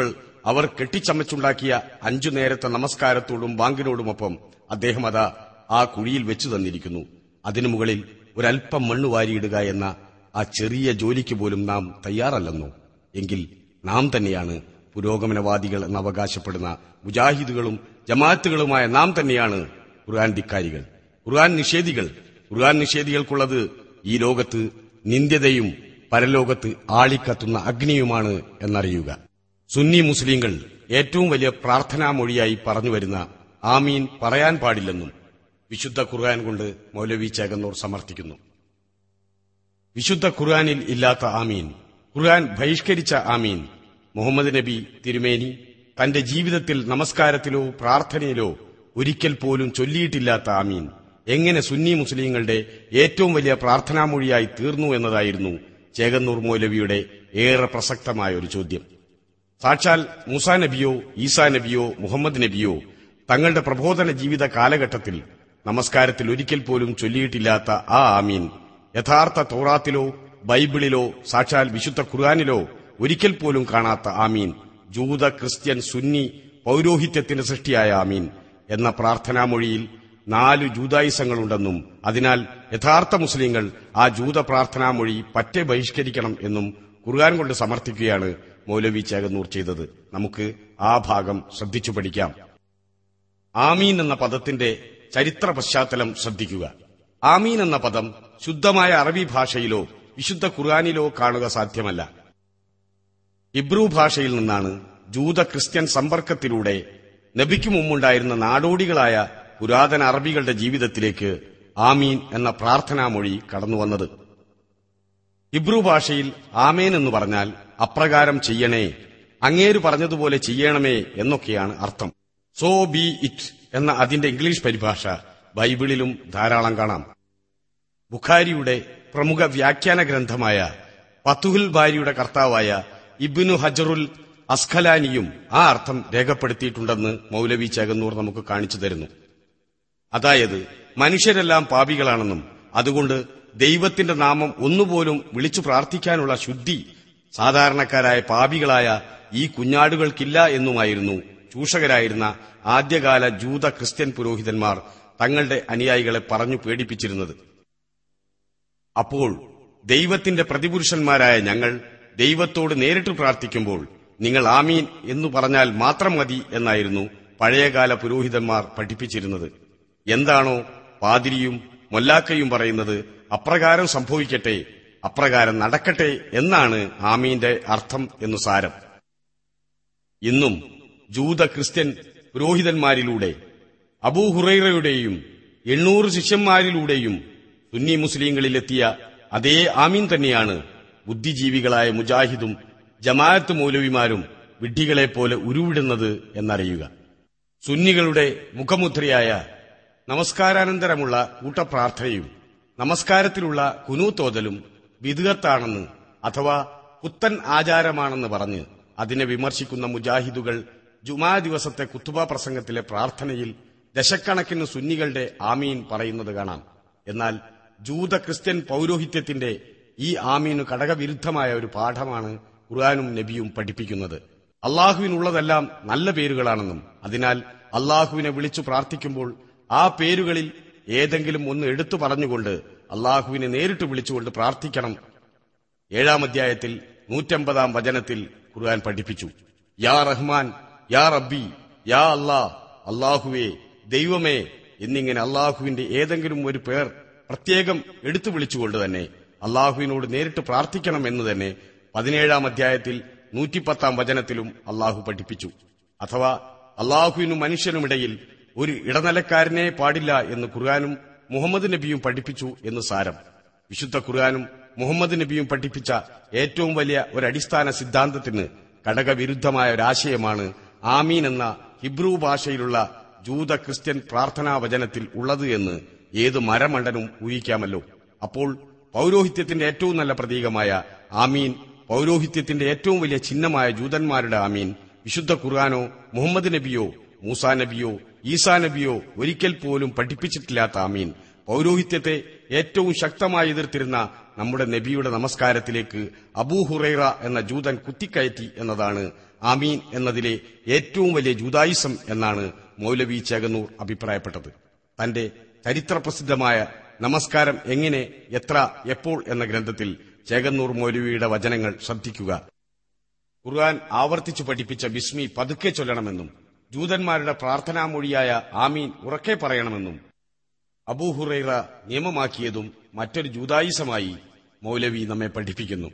അവർ കെട്ടിച്ചമച്ചുണ്ടാക്കിയ അഞ്ചു നേരത്തെ നമസ്കാരത്തോടും ബാങ്കിനോടുമൊപ്പം അദ്ദേഹം അതാ ആ കുഴിയിൽ വെച്ചു തന്നിരിക്കുന്നു അതിനു മുകളിൽ ഒരല്പം മണ്ണ് വാരിയിടുക എന്ന ആ ചെറിയ ജോലിക്ക് പോലും നാം തയ്യാറല്ലെന്നോ എങ്കിൽ നാം തന്നെയാണ് പുരോഗമനവാദികൾ എന്ന് അവകാശപ്പെടുന്ന മുജാഹിദുകളും ജമാഅത്തുകളുമായ നാം തന്നെയാണ് ഖുർആൻ ധിക്കാരികൾ ഖുർആൻ നിഷേധികൾ ഖുർആൻ നിഷേധികൾക്കുള്ളത് ഈ ലോകത്ത് നിന്ദ്യതയും പരലോകത്ത് ആളിക്കത്തുന്ന അഗ്നിയുമാണ് എന്നറിയുക സുന്നി മുസ്ലിങ്ങൾ ഏറ്റവും വലിയ പ്രാർത്ഥനാ മൊഴിയായി പറഞ്ഞുവരുന്ന ആമീൻ പറയാൻ പാടില്ലെന്നും വിശുദ്ധ ഖുർആൻ കൊണ്ട് മൗലവി ചേകന്നൂർ സമർത്ഥിക്കുന്നു വിശുദ്ധ ഖുർആനിൽ ഇല്ലാത്ത ആമീൻ ഖുർആൻ ബഹിഷ്കരിച്ച ആമീൻ മുഹമ്മദ് നബി തിരുമേനി തന്റെ ജീവിതത്തിൽ നമസ്കാരത്തിലോ പ്രാർത്ഥനയിലോ ഒരിക്കൽ പോലും ചൊല്ലിയിട്ടില്ലാത്ത ആമീൻ എങ്ങനെ സുന്നി മുസ്ലിങ്ങളുടെ ഏറ്റവും വലിയ പ്രാർത്ഥനാമൊഴിയായി തീർന്നു എന്നതായിരുന്നു ചേകന്നൂർ മൗലവിയുടെ ഏറെ പ്രസക്തമായ ഒരു ചോദ്യം സാക്ഷാൽ മൂസാ നബിയോ ഈസാ നബിയോ മുഹമ്മദ് നബിയോ തങ്ങളുടെ പ്രബോധന ജീവിത കാലഘട്ടത്തിൽ നമസ്കാരത്തിൽ ഒരിക്കൽ പോലും ചൊല്ലിയിട്ടില്ലാത്ത ആ ആമീൻ യഥാർത്ഥ തോറാത്തിലോ ബൈബിളിലോ സാക്ഷാൽ വിശുദ്ധ ഖുർആാനിലോ ഒരിക്കൽ പോലും കാണാത്ത ആമീൻ ജൂത ക്രിസ്ത്യൻ സുന്നി പൌരോഹിത്യത്തിന്റെ സൃഷ്ടിയായ ആമീൻ എന്ന പ്രാർത്ഥനാമൊഴിയിൽ നാല് ജൂതായുസങ്ങളുണ്ടെന്നും അതിനാൽ യഥാർത്ഥ മുസ്ലിങ്ങൾ ആ ജൂത പ്രാർത്ഥനാമൊഴി പറ്റെ ബഹിഷ്കരിക്കണം എന്നും ഖുർആൻ കൊണ്ട് സമർത്ഥിക്കുകയാണ് മൗലവി ചേകന്നൂർ ചെയ്തത് നമുക്ക് ആ ഭാഗം ശ്രദ്ധിച്ചു പഠിക്കാം ആമീൻ എന്ന പദത്തിന്റെ ചരിത്ര പശ്ചാത്തലം ശ്രദ്ധിക്കുക ആമീൻ എന്ന പദം ശുദ്ധമായ അറബി ഭാഷയിലോ വിശുദ്ധ ഖുർആാനിലോ കാണുക സാധ്യമല്ല ഇബ്രു ഭാഷയിൽ നിന്നാണ് ജൂത ക്രിസ്ത്യൻ സമ്പർക്കത്തിലൂടെ നബിക്കു മുമ്പുണ്ടായിരുന്ന നാടോടികളായ പുരാതന അറബികളുടെ ജീവിതത്തിലേക്ക് ആമീൻ എന്ന പ്രാർത്ഥനാമൊഴി കടന്നുവന്നത് ഇബ്രു ഭാഷയിൽ ആമേൻ എന്ന് പറഞ്ഞാൽ അപ്രകാരം ചെയ്യണേ അങ്ങേര് പറഞ്ഞതുപോലെ ചെയ്യണമേ എന്നൊക്കെയാണ് അർത്ഥം സോ ബി ഇറ്റ് എന്ന അതിന്റെ ഇംഗ്ലീഷ് പരിഭാഷ ബൈബിളിലും ധാരാളം കാണാം ബുഖാരിയുടെ പ്രമുഖ വ്യാഖ്യാന ഗ്രന്ഥമായ പത്തുഹുൽ ബാരിയുടെ കർത്താവായ ഇബ്നു ഹജറുൽ അസ്ഖലാനിയും ആ അർത്ഥം രേഖപ്പെടുത്തിയിട്ടുണ്ടെന്ന് മൗലവി ചേകന്നൂർ നമുക്ക് കാണിച്ചു തരുന്നു അതായത് മനുഷ്യരെല്ലാം പാപികളാണെന്നും അതുകൊണ്ട് ദൈവത്തിന്റെ നാമം ഒന്നുപോലും വിളിച്ചു പ്രാർത്ഥിക്കാനുള്ള ശുദ്ധി സാധാരണക്കാരായ പാപികളായ ഈ കുഞ്ഞാടുകൾക്കില്ല എന്നുമായിരുന്നു ചൂഷകരായിരുന്ന ആദ്യകാല ജൂത ക്രിസ്ത്യൻ പുരോഹിതന്മാർ തങ്ങളുടെ അനുയായികളെ പറഞ്ഞു പേടിപ്പിച്ചിരുന്നത് അപ്പോൾ ദൈവത്തിന്റെ പ്രതിപുരുഷന്മാരായ ഞങ്ങൾ ദൈവത്തോട് നേരിട്ട് പ്രാർത്ഥിക്കുമ്പോൾ നിങ്ങൾ ആമീൻ എന്നു പറഞ്ഞാൽ മാത്രം മതി എന്നായിരുന്നു പഴയകാല പുരോഹിതന്മാർ പഠിപ്പിച്ചിരുന്നത് എന്താണോ പാതിരിയും മൊല്ലാക്കയും പറയുന്നത് അപ്രകാരം സംഭവിക്കട്ടെ അപ്രകാരം നടക്കട്ടെ എന്നാണ് ആമീന്റെ അർത്ഥം എന്നു സാരം ഇന്നും ജൂത ക്രിസ്ത്യൻ പുരോഹിതന്മാരിലൂടെ അബൂഹുറൈറയുടെയും എണ്ണൂറ് ശിഷ്യന്മാരിലൂടെയും സുന്നി മുസ്ലിങ്ങളിലെത്തിയ അതേ ആമീൻ തന്നെയാണ് ബുദ്ധിജീവികളായ മുജാഹിദും ജമാഅത്ത് മൗലവിമാരും വിഡ്ഢികളെപ്പോലെ ഉരുവിടുന്നത് എന്നറിയുക സുന്നികളുടെ മുഖമുദ്രയായ നമസ്കാരാനന്തരമുള്ള കൂട്ടപ്രാർത്ഥനയും നമസ്കാരത്തിലുള്ള കുനൂത്തോതലും വിദുഗത്താണെന്ന് അഥവാ പുത്തൻ ആചാരമാണെന്ന് പറഞ്ഞ് അതിനെ വിമർശിക്കുന്ന മുജാഹിദുകൾ ജുമാ ദിവസത്തെ കുത്തുബ പ്രസംഗത്തിലെ പ്രാർത്ഥനയിൽ ദശക്കണക്കിന് സുന്നികളുടെ ആമീൻ പറയുന്നത് കാണാം എന്നാൽ ജൂത ക്രിസ്ത്യൻ പൌരോഹിത്യത്തിന്റെ ഈ ആമീന് ഘടകവിരുദ്ധമായ ഒരു പാഠമാണ് ഖുർആാനും നബിയും പഠിപ്പിക്കുന്നത് അള്ളാഹുവിനുള്ളതെല്ലാം നല്ല പേരുകളാണെന്നും അതിനാൽ അള്ളാഹുവിനെ വിളിച്ചു പ്രാർത്ഥിക്കുമ്പോൾ ആ പേരുകളിൽ ഏതെങ്കിലും ഒന്ന് എടുത്തു പറഞ്ഞുകൊണ്ട് അള്ളാഹുവിനെ നേരിട്ട് വിളിച്ചുകൊണ്ട് പ്രാർത്ഥിക്കണം ഏഴാം അധ്യായത്തിൽ നൂറ്റമ്പതാം വചനത്തിൽ ഖുർആൻ പഠിപ്പിച്ചു യാ റഹ്മാൻ യാ റബ്ബി യാ അല്ലാ അള്ളാഹുവേ ദൈവമേ എന്നിങ്ങനെ അള്ളാഹുവിന്റെ ഏതെങ്കിലും ഒരു പേർ പ്രത്യേകം എടുത്തു വിളിച്ചുകൊണ്ട് തന്നെ അള്ളാഹുവിനോട് നേരിട്ട് പ്രാർത്ഥിക്കണം എന്ന് തന്നെ പതിനേഴാം അധ്യായത്തിൽ നൂറ്റിപ്പത്താം വചനത്തിലും അള്ളാഹു പഠിപ്പിച്ചു അഥവാ അള്ളാഹുവിനും മനുഷ്യനുമിടയിൽ ഒരു ഇടനിലക്കാരനെ പാടില്ല എന്ന് ഖുർആാനും മുഹമ്മദ് നബിയും പഠിപ്പിച്ചു എന്ന് സാരം വിശുദ്ധ ഖുർആാനും മുഹമ്മദ് നബിയും പഠിപ്പിച്ച ഏറ്റവും വലിയ ഒരു അടിസ്ഥാന സിദ്ധാന്തത്തിന് ഘടകവിരുദ്ധമായ ഒരാശയമാണ് ആമീൻ എന്ന ഹിബ്രു ഭാഷയിലുള്ള ജൂത ക്രിസ്ത്യൻ പ്രാർത്ഥനാ വചനത്തിൽ ഉള്ളത് എന്ന് ഏത് മരമണ്ടനും ഊഹിക്കാമല്ലോ അപ്പോൾ പൌരോഹിത്യത്തിന്റെ ഏറ്റവും നല്ല പ്രതീകമായ ആമീൻ പൌരോഹിത്യത്തിന്റെ ഏറ്റവും വലിയ ചിഹ്നമായ ജൂതന്മാരുടെ ആമീൻ വിശുദ്ധ ഖുർആാനോ മുഹമ്മദ് നബിയോ മൂസാ നബിയോ ഈസാ നബിയോ ഒരിക്കൽ പോലും പഠിപ്പിച്ചിട്ടില്ലാത്ത ആമീൻ പൌരോഹിത്യത്തെ ഏറ്റവും ശക്തമായി എതിർത്തിരുന്ന നമ്മുടെ നബിയുടെ നമസ്കാരത്തിലേക്ക് അബൂഹുറൈറ എന്ന ജൂതൻ കുത്തിക്കയറ്റി എന്നതാണ് ആമീൻ എന്നതിലെ ഏറ്റവും വലിയ ജൂതായുസം എന്നാണ് മൗലവി ചേകന്നൂർ അഭിപ്രായപ്പെട്ടത് തന്റെ ചരിത്രപ്രസിദ്ധമായ നമസ്കാരം എങ്ങനെ എത്ര എപ്പോൾ എന്ന ഗ്രന്ഥത്തിൽ ചേകന്നൂർ മൗലവിയുടെ വചനങ്ങൾ ശ്രദ്ധിക്കുക ഖുർആൻ ആവർത്തിച്ചു പഠിപ്പിച്ച ബിസ്മി പതുക്കെ ചൊല്ലണമെന്നും ജൂതന്മാരുടെ പ്രാർത്ഥനാമൊഴിയായ ആമീൻ ഉറക്കെ പറയണമെന്നും അബൂഹുറൈറ നിയമമാക്കിയതും മറ്റൊരു ജൂതായുസമായി മൗലവി നമ്മെ പഠിപ്പിക്കുന്നു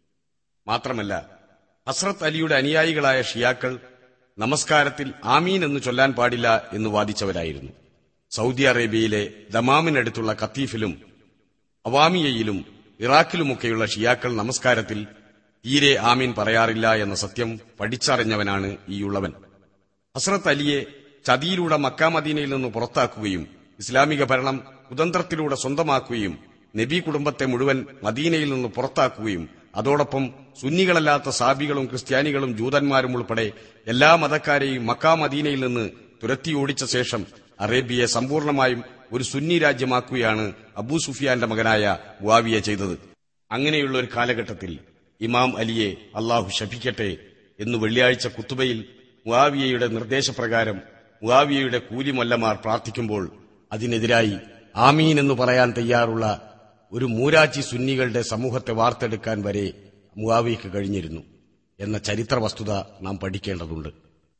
മാത്രമല്ല ഹസ്രത്ത് അലിയുടെ അനുയായികളായ ഷിയാക്കൾ നമസ്കാരത്തിൽ ആമീൻ എന്ന് ചൊല്ലാൻ പാടില്ല എന്ന് വാദിച്ചവരായിരുന്നു സൗദി അറേബ്യയിലെ ദമാമിനടുത്തുള്ള കത്തീഫിലും അവാമിയയിലും ഇറാഖിലുമൊക്കെയുള്ള ഷിയാക്കൾ നമസ്കാരത്തിൽ തീരെ ആമീൻ പറയാറില്ല എന്ന സത്യം പഠിച്ചറിഞ്ഞവനാണ് ഈയുള്ളവൻ ഹസ്രത്ത് അലിയെ ചതിയിലൂടെ മക്കാമദീനയിൽ നിന്ന് പുറത്താക്കുകയും ഇസ്ലാമിക ഭരണം കുതന്ത്രത്തിലൂടെ സ്വന്തമാക്കുകയും നബി കുടുംബത്തെ മുഴുവൻ മദീനയിൽ നിന്ന് പുറത്താക്കുകയും അതോടൊപ്പം സുന്നികളല്ലാത്ത സാബികളും ക്രിസ്ത്യാനികളും ജൂതന്മാരും ഉൾപ്പെടെ എല്ലാ മതക്കാരെയും മക്കാ മദീനയിൽ നിന്ന് തുരത്തി ഓടിച്ച ശേഷം അറേബ്യയെ സമ്പൂർണമായും ഒരു സുന്നി രാജ്യമാക്കുകയാണ് അബൂ സുഫിയാന്റെ മകനായ മുവാവിയ ചെയ്തത് അങ്ങനെയുള്ള ഒരു കാലഘട്ടത്തിൽ ഇമാം അലിയെ അള്ളാഹു ശപിക്കട്ടെ എന്ന് വെള്ളിയാഴ്ച കുത്തുബയിൽ മുവാവിയയുടെ നിർദ്ദേശപ്രകാരം മുവാവിയയുടെ കൂലിമൊല്ലമാർ പ്രാർത്ഥിക്കുമ്പോൾ അതിനെതിരായി ആമീൻ എന്ന് പറയാൻ തയ്യാറുള്ള ഒരു മൂരാച്ചി സുന്നികളുടെ സമൂഹത്തെ വാർത്തെടുക്കാൻ വരെ മുവാവിയക്ക് കഴിഞ്ഞിരുന്നു എന്ന ചരിത്ര വസ്തുത നാം പഠിക്കേണ്ടതുണ്ട്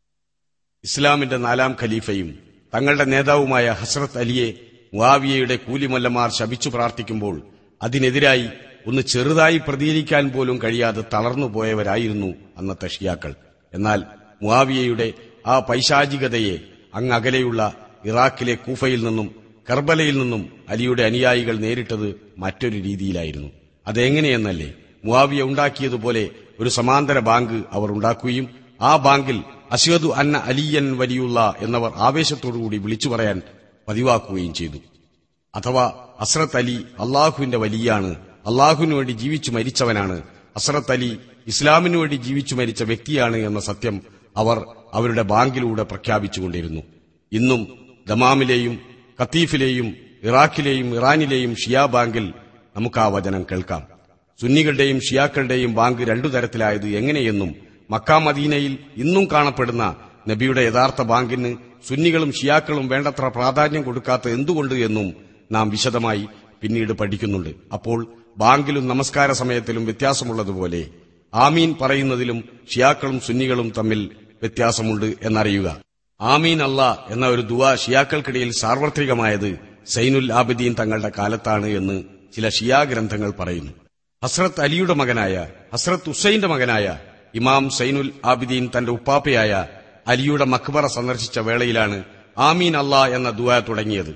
ഇസ്ലാമിന്റെ നാലാം ഖലീഫയും തങ്ങളുടെ നേതാവുമായ ഹസ്രത്ത് അലിയെ മുവാവിയയുടെ കൂലിമല്ലമാർ ശപിച്ചു പ്രാർത്ഥിക്കുമ്പോൾ അതിനെതിരായി ഒന്ന് ചെറുതായി പ്രതികരിക്കാൻ പോലും കഴിയാതെ തളർന്നുപോയവരായിരുന്നു അന്നത്തെ ഷിയാക്കൾ എന്നാൽ മുവാവിയയുടെ ആ പൈശാചികതയെ അങ്ങകലെയുള്ള ഇറാഖിലെ കൂഫയിൽ നിന്നും കർബലയിൽ നിന്നും അലിയുടെ അനുയായികൾ നേരിട്ടത് മറ്റൊരു രീതിയിലായിരുന്നു അതെങ്ങനെയെന്നല്ലേ മുവാവിയ ഉണ്ടാക്കിയതുപോലെ ഒരു സമാന്തര ബാങ്ക് അവർ ഉണ്ടാക്കുകയും ആ ബാങ്കിൽ അശ്വദു അന്ന അലിയൻ വലിയുള്ള എന്നവർ ആവേശത്തോടുകൂടി വിളിച്ചു പറയാൻ പതിവാക്കുകയും ചെയ്തു അഥവാ അസ്രത്ത് അലി അള്ളാഹുവിന്റെ വലിയാണ് അള്ളാഹുവിനു വേണ്ടി ജീവിച്ചു മരിച്ചവനാണ് അസ്രത്ത് അലി ഇസ്ലാമിനു വേണ്ടി ജീവിച്ചു മരിച്ച വ്യക്തിയാണ് എന്ന സത്യം അവർ അവരുടെ ബാങ്കിലൂടെ പ്രഖ്യാപിച്ചുകൊണ്ടിരുന്നു ഇന്നും ദമാമിലെയും കത്തീഫിലെയും ഇറാഖിലെയും ഇറാനിലെയും ഷിയാ ബാങ്കിൽ നമുക്ക് ആ വചനം കേൾക്കാം സുന്നികളുടെയും ഷിയാക്കളുടെയും ബാങ്ക് രണ്ടു തരത്തിലായത് എങ്ങനെയെന്നും മക്കാ മദീനയിൽ ഇന്നും കാണപ്പെടുന്ന നബിയുടെ യഥാർത്ഥ ബാങ്കിന് സുന്നികളും ഷിയാക്കളും വേണ്ടത്ര പ്രാധാന്യം കൊടുക്കാത്ത എന്തുകൊണ്ട് എന്നും നാം വിശദമായി പിന്നീട് പഠിക്കുന്നുണ്ട് അപ്പോൾ ബാങ്കിലും നമസ്കാര സമയത്തിലും വ്യത്യാസമുള്ളതുപോലെ ആമീൻ പറയുന്നതിലും ഷിയാക്കളും സുന്നികളും തമ്മിൽ വ്യത്യാസമുണ്ട് എന്നറിയുക ആമീൻ അല്ല എന്ന ഒരു ദുവ ഷിയാക്കൾക്കിടയിൽ സാർവത്രികമായത് സൈനുൽ ആബിദീൻ തങ്ങളുടെ കാലത്താണ് എന്ന് ചില ഷിയാ ഗ്രന്ഥങ്ങൾ പറയുന്നു ഹസ്രത്ത് അലിയുടെ മകനായ ഹസ്രത്ത് ഉസൈന്റെ മകനായ ഇമാം സൈനുൽ ആബിദീൻ തന്റെ ഉപ്പാപ്പയായ അലിയുടെ മക്ബറ സന്ദർശിച്ച വേളയിലാണ് ആമീൻ അല്ല എന്ന ദുവ തുടങ്ങിയത്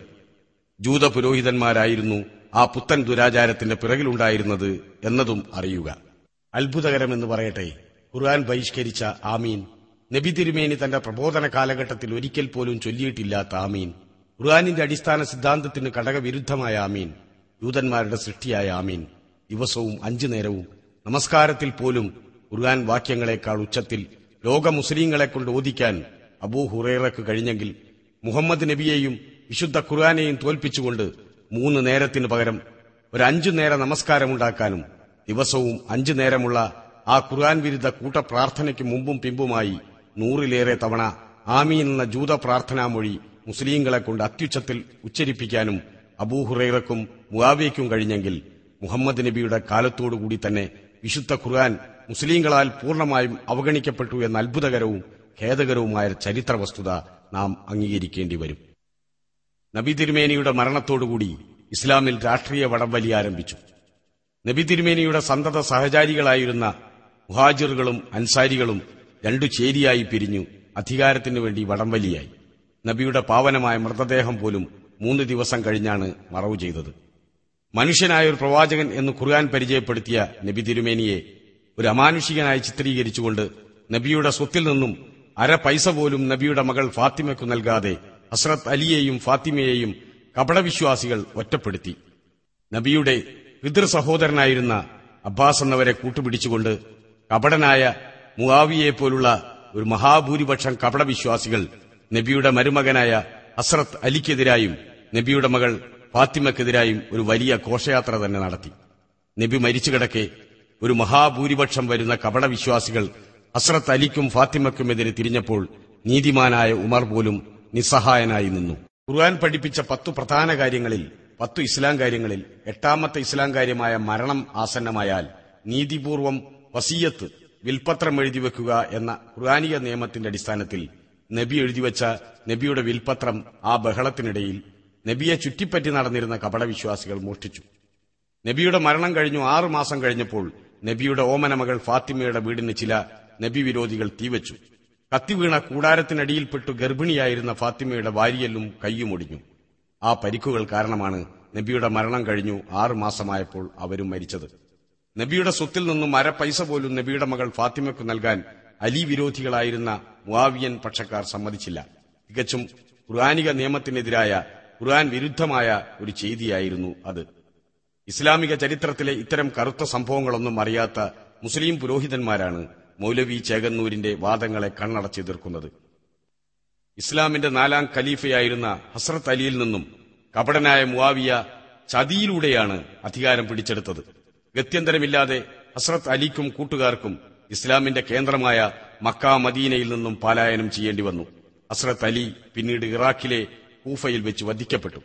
ജൂത പുരോഹിതന്മാരായിരുന്നു ആ പുത്തൻ ദുരാചാരത്തിന്റെ പിറകിലുണ്ടായിരുന്നത് എന്നതും അറിയുക അത്ഭുതകരമെന്ന് പറയട്ടെ ഖുർആൻ ബഹിഷ്കരിച്ച ആമീൻ നബി തിരുമേനി തന്റെ പ്രബോധന കാലഘട്ടത്തിൽ ഒരിക്കൽ പോലും ചൊല്ലിയിട്ടില്ലാത്ത ആമീൻ ഖുർആാനിന്റെ അടിസ്ഥാന സിദ്ധാന്തത്തിന് ഘടകവിരുദ്ധമായ ആമീൻ യൂതന്മാരുടെ സൃഷ്ടിയായ ആമീൻ ദിവസവും അഞ്ചു നേരവും നമസ്കാരത്തിൽ പോലും ഖുർആൻ വാക്യങ്ങളെക്കാൾ ഉച്ചത്തിൽ ലോക മുസ്ലിങ്ങളെ കൊണ്ട് ഓദിക്കാൻ അബൂ ഹുറേറക്ക് കഴിഞ്ഞെങ്കിൽ മുഹമ്മദ് നബിയെയും വിശുദ്ധ ഖുർആാനെയും തോൽപ്പിച്ചുകൊണ്ട് മൂന്ന് നേരത്തിനു പകരം ഒരു അഞ്ചു നേര നമസ്കാരമുണ്ടാക്കാനും ദിവസവും അഞ്ചു നേരമുള്ള ആ ഖുർആൻ വിരുദ്ധ കൂട്ടപ്രാർത്ഥനയ്ക്ക് മുമ്പും പിമ്പുമായി നൂറിലേറെ തവണ ആമീൻ എന്ന ജൂത പ്രാർത്ഥനാമൊഴി മുസ്ലിങ്ങളെ കൊണ്ട് അത്യുച്ചത്തിൽ ഉച്ചരിപ്പിക്കാനും അബൂഹുറൈറക്കും മുവാവിയയ്ക്കും കഴിഞ്ഞെങ്കിൽ മുഹമ്മദ് നബിയുടെ കാലത്തോടുകൂടി തന്നെ വിശുദ്ധ ഖുർആൻ മുസ്ലിങ്ങളാൽ പൂർണ്ണമായും അവഗണിക്കപ്പെട്ടു എന്ന അത്ഭുതകരവും ഖേദകരവുമായ ചരിത്ര വസ്തുത നാം അംഗീകരിക്കേണ്ടി വരും നബി തിരുമേനിയുടെ മരണത്തോടുകൂടി ഇസ്ലാമിൽ രാഷ്ട്രീയ വടംവലി ആരംഭിച്ചു നബി തിരുമേനിയുടെ സന്തത സഹചാരികളായിരുന്ന മുഹാജിറുകളും അൻസാരികളും രണ്ടു ചേരിയായി പിരിഞ്ഞു അധികാരത്തിനു വേണ്ടി വടംവലിയായി നബിയുടെ പാവനമായ മൃതദേഹം പോലും മൂന്ന് ദിവസം കഴിഞ്ഞാണ് മറവു ചെയ്തത് മനുഷ്യനായ ഒരു പ്രവാചകൻ എന്ന് ഖുർആൻ പരിചയപ്പെടുത്തിയ നബി തിരുമേനിയെ ഒരു അമാനുഷികനായി ചിത്രീകരിച്ചുകൊണ്ട് നബിയുടെ സ്വത്തിൽ നിന്നും അര പൈസ പോലും നബിയുടെ മകൾ ഫാത്തിമയ്ക്കു നൽകാതെ ഹസ്രത്ത് അലിയെയും ഫാത്തിമയെയും കപടവിശ്വാസികൾ ഒറ്റപ്പെടുത്തി നബിയുടെ പിതൃ സഹോദരനായിരുന്ന അബ്ബാസ് എന്നവരെ കൂട്ടുപിടിച്ചുകൊണ്ട് കപടനായ മുവാവിയെപ്പോലുള്ള ഒരു മഹാഭൂരിപക്ഷം കപടവിശ്വാസികൾ നബിയുടെ മരുമകനായ ഹസ്രത്ത് അലിക്കെതിരായും നബിയുടെ മകൾ ഫാത്തിമക്കെതിരായും ഒരു വലിയ ഘോഷയാത്ര തന്നെ നടത്തി നബി മരിച്ചു കിടക്കെ ഒരു മഹാഭൂരിപക്ഷം വരുന്ന കപടവിശ്വാസികൾ ഹസ്രത്ത് അലിക്കും ഫാത്തിമക്കുമെതിരെ തിരിഞ്ഞപ്പോൾ നീതിമാനായ ഉമർ പോലും നിസ്സഹായനായി നിന്നു ഖുർആൻ പഠിപ്പിച്ച പത്തു പ്രധാന കാര്യങ്ങളിൽ പത്തു ഇസ്ലാം കാര്യങ്ങളിൽ എട്ടാമത്തെ ഇസ്ലാം കാര്യമായ മരണം ആസന്നമായാൽ നീതിപൂർവം വസീയത്ത് വിൽപത്രം എഴുതി വെക്കുക എന്ന ഖുർആാനിക നിയമത്തിന്റെ അടിസ്ഥാനത്തിൽ നബി എഴുതിവെച്ച നബിയുടെ വിൽപത്രം ആ ബഹളത്തിനിടയിൽ നബിയെ ചുറ്റിപ്പറ്റി നടന്നിരുന്ന കപടവിശ്വാസികൾ മോഷ്ടിച്ചു നബിയുടെ മരണം കഴിഞ്ഞു ആറു മാസം കഴിഞ്ഞപ്പോൾ നബിയുടെ ഓമനമകൾ ഫാത്തിമയുടെ വീടിന് ചില നബി വിരോധികൾ തീവച്ചു കത്തിവീണ കൂടാരത്തിനടിയിൽപ്പെട്ടു ഗർഭിണിയായിരുന്ന ഫാത്തിമയുടെ വാരിയല്ലും കയ്യും ഒടിഞ്ഞു ആ പരിക്കുകൾ കാരണമാണ് നബിയുടെ മരണം കഴിഞ്ഞു ആറു മാസമായപ്പോൾ അവരും മരിച്ചത് നബിയുടെ സ്വത്തിൽ നിന്നും അര പൈസ പോലും നബിയുടെ മകൾ ഫാത്തിമയ്ക്ക് നൽകാൻ അലി വിരോധികളായിരുന്ന മുവാവിയൻ പക്ഷക്കാർ സമ്മതിച്ചില്ല തികച്ചും ഖുർആാനിക നിയമത്തിനെതിരായ ഖുർആൻ വിരുദ്ധമായ ഒരു ചെയ്തിയായിരുന്നു അത് ഇസ്ലാമിക ചരിത്രത്തിലെ ഇത്തരം കറുത്ത സംഭവങ്ങളൊന്നും അറിയാത്ത മുസ്ലിം പുരോഹിതന്മാരാണ് മൗലവി ചേകന്നൂരിന്റെ വാദങ്ങളെ കണ്ണടച്ചെതിർക്കുന്നത് ഇസ്ലാമിന്റെ നാലാം ഖലീഫയായിരുന്ന ഹസ്രത്ത് അലിയിൽ നിന്നും കപടനായ മുവാവിയ ചതിയിലൂടെയാണ് അധികാരം പിടിച്ചെടുത്തത് ഗത്യന്തരമില്ലാതെ ഹസ്രത്ത് അലിക്കും കൂട്ടുകാർക്കും ഇസ്ലാമിന്റെ കേന്ദ്രമായ മക്ക മദീനയിൽ നിന്നും പലായനം ചെയ്യേണ്ടി വന്നു ഹസ്രത്ത് അലി പിന്നീട് ഇറാഖിലെ കൂഫയിൽ വെച്ച് വധിക്കപ്പെട്ടു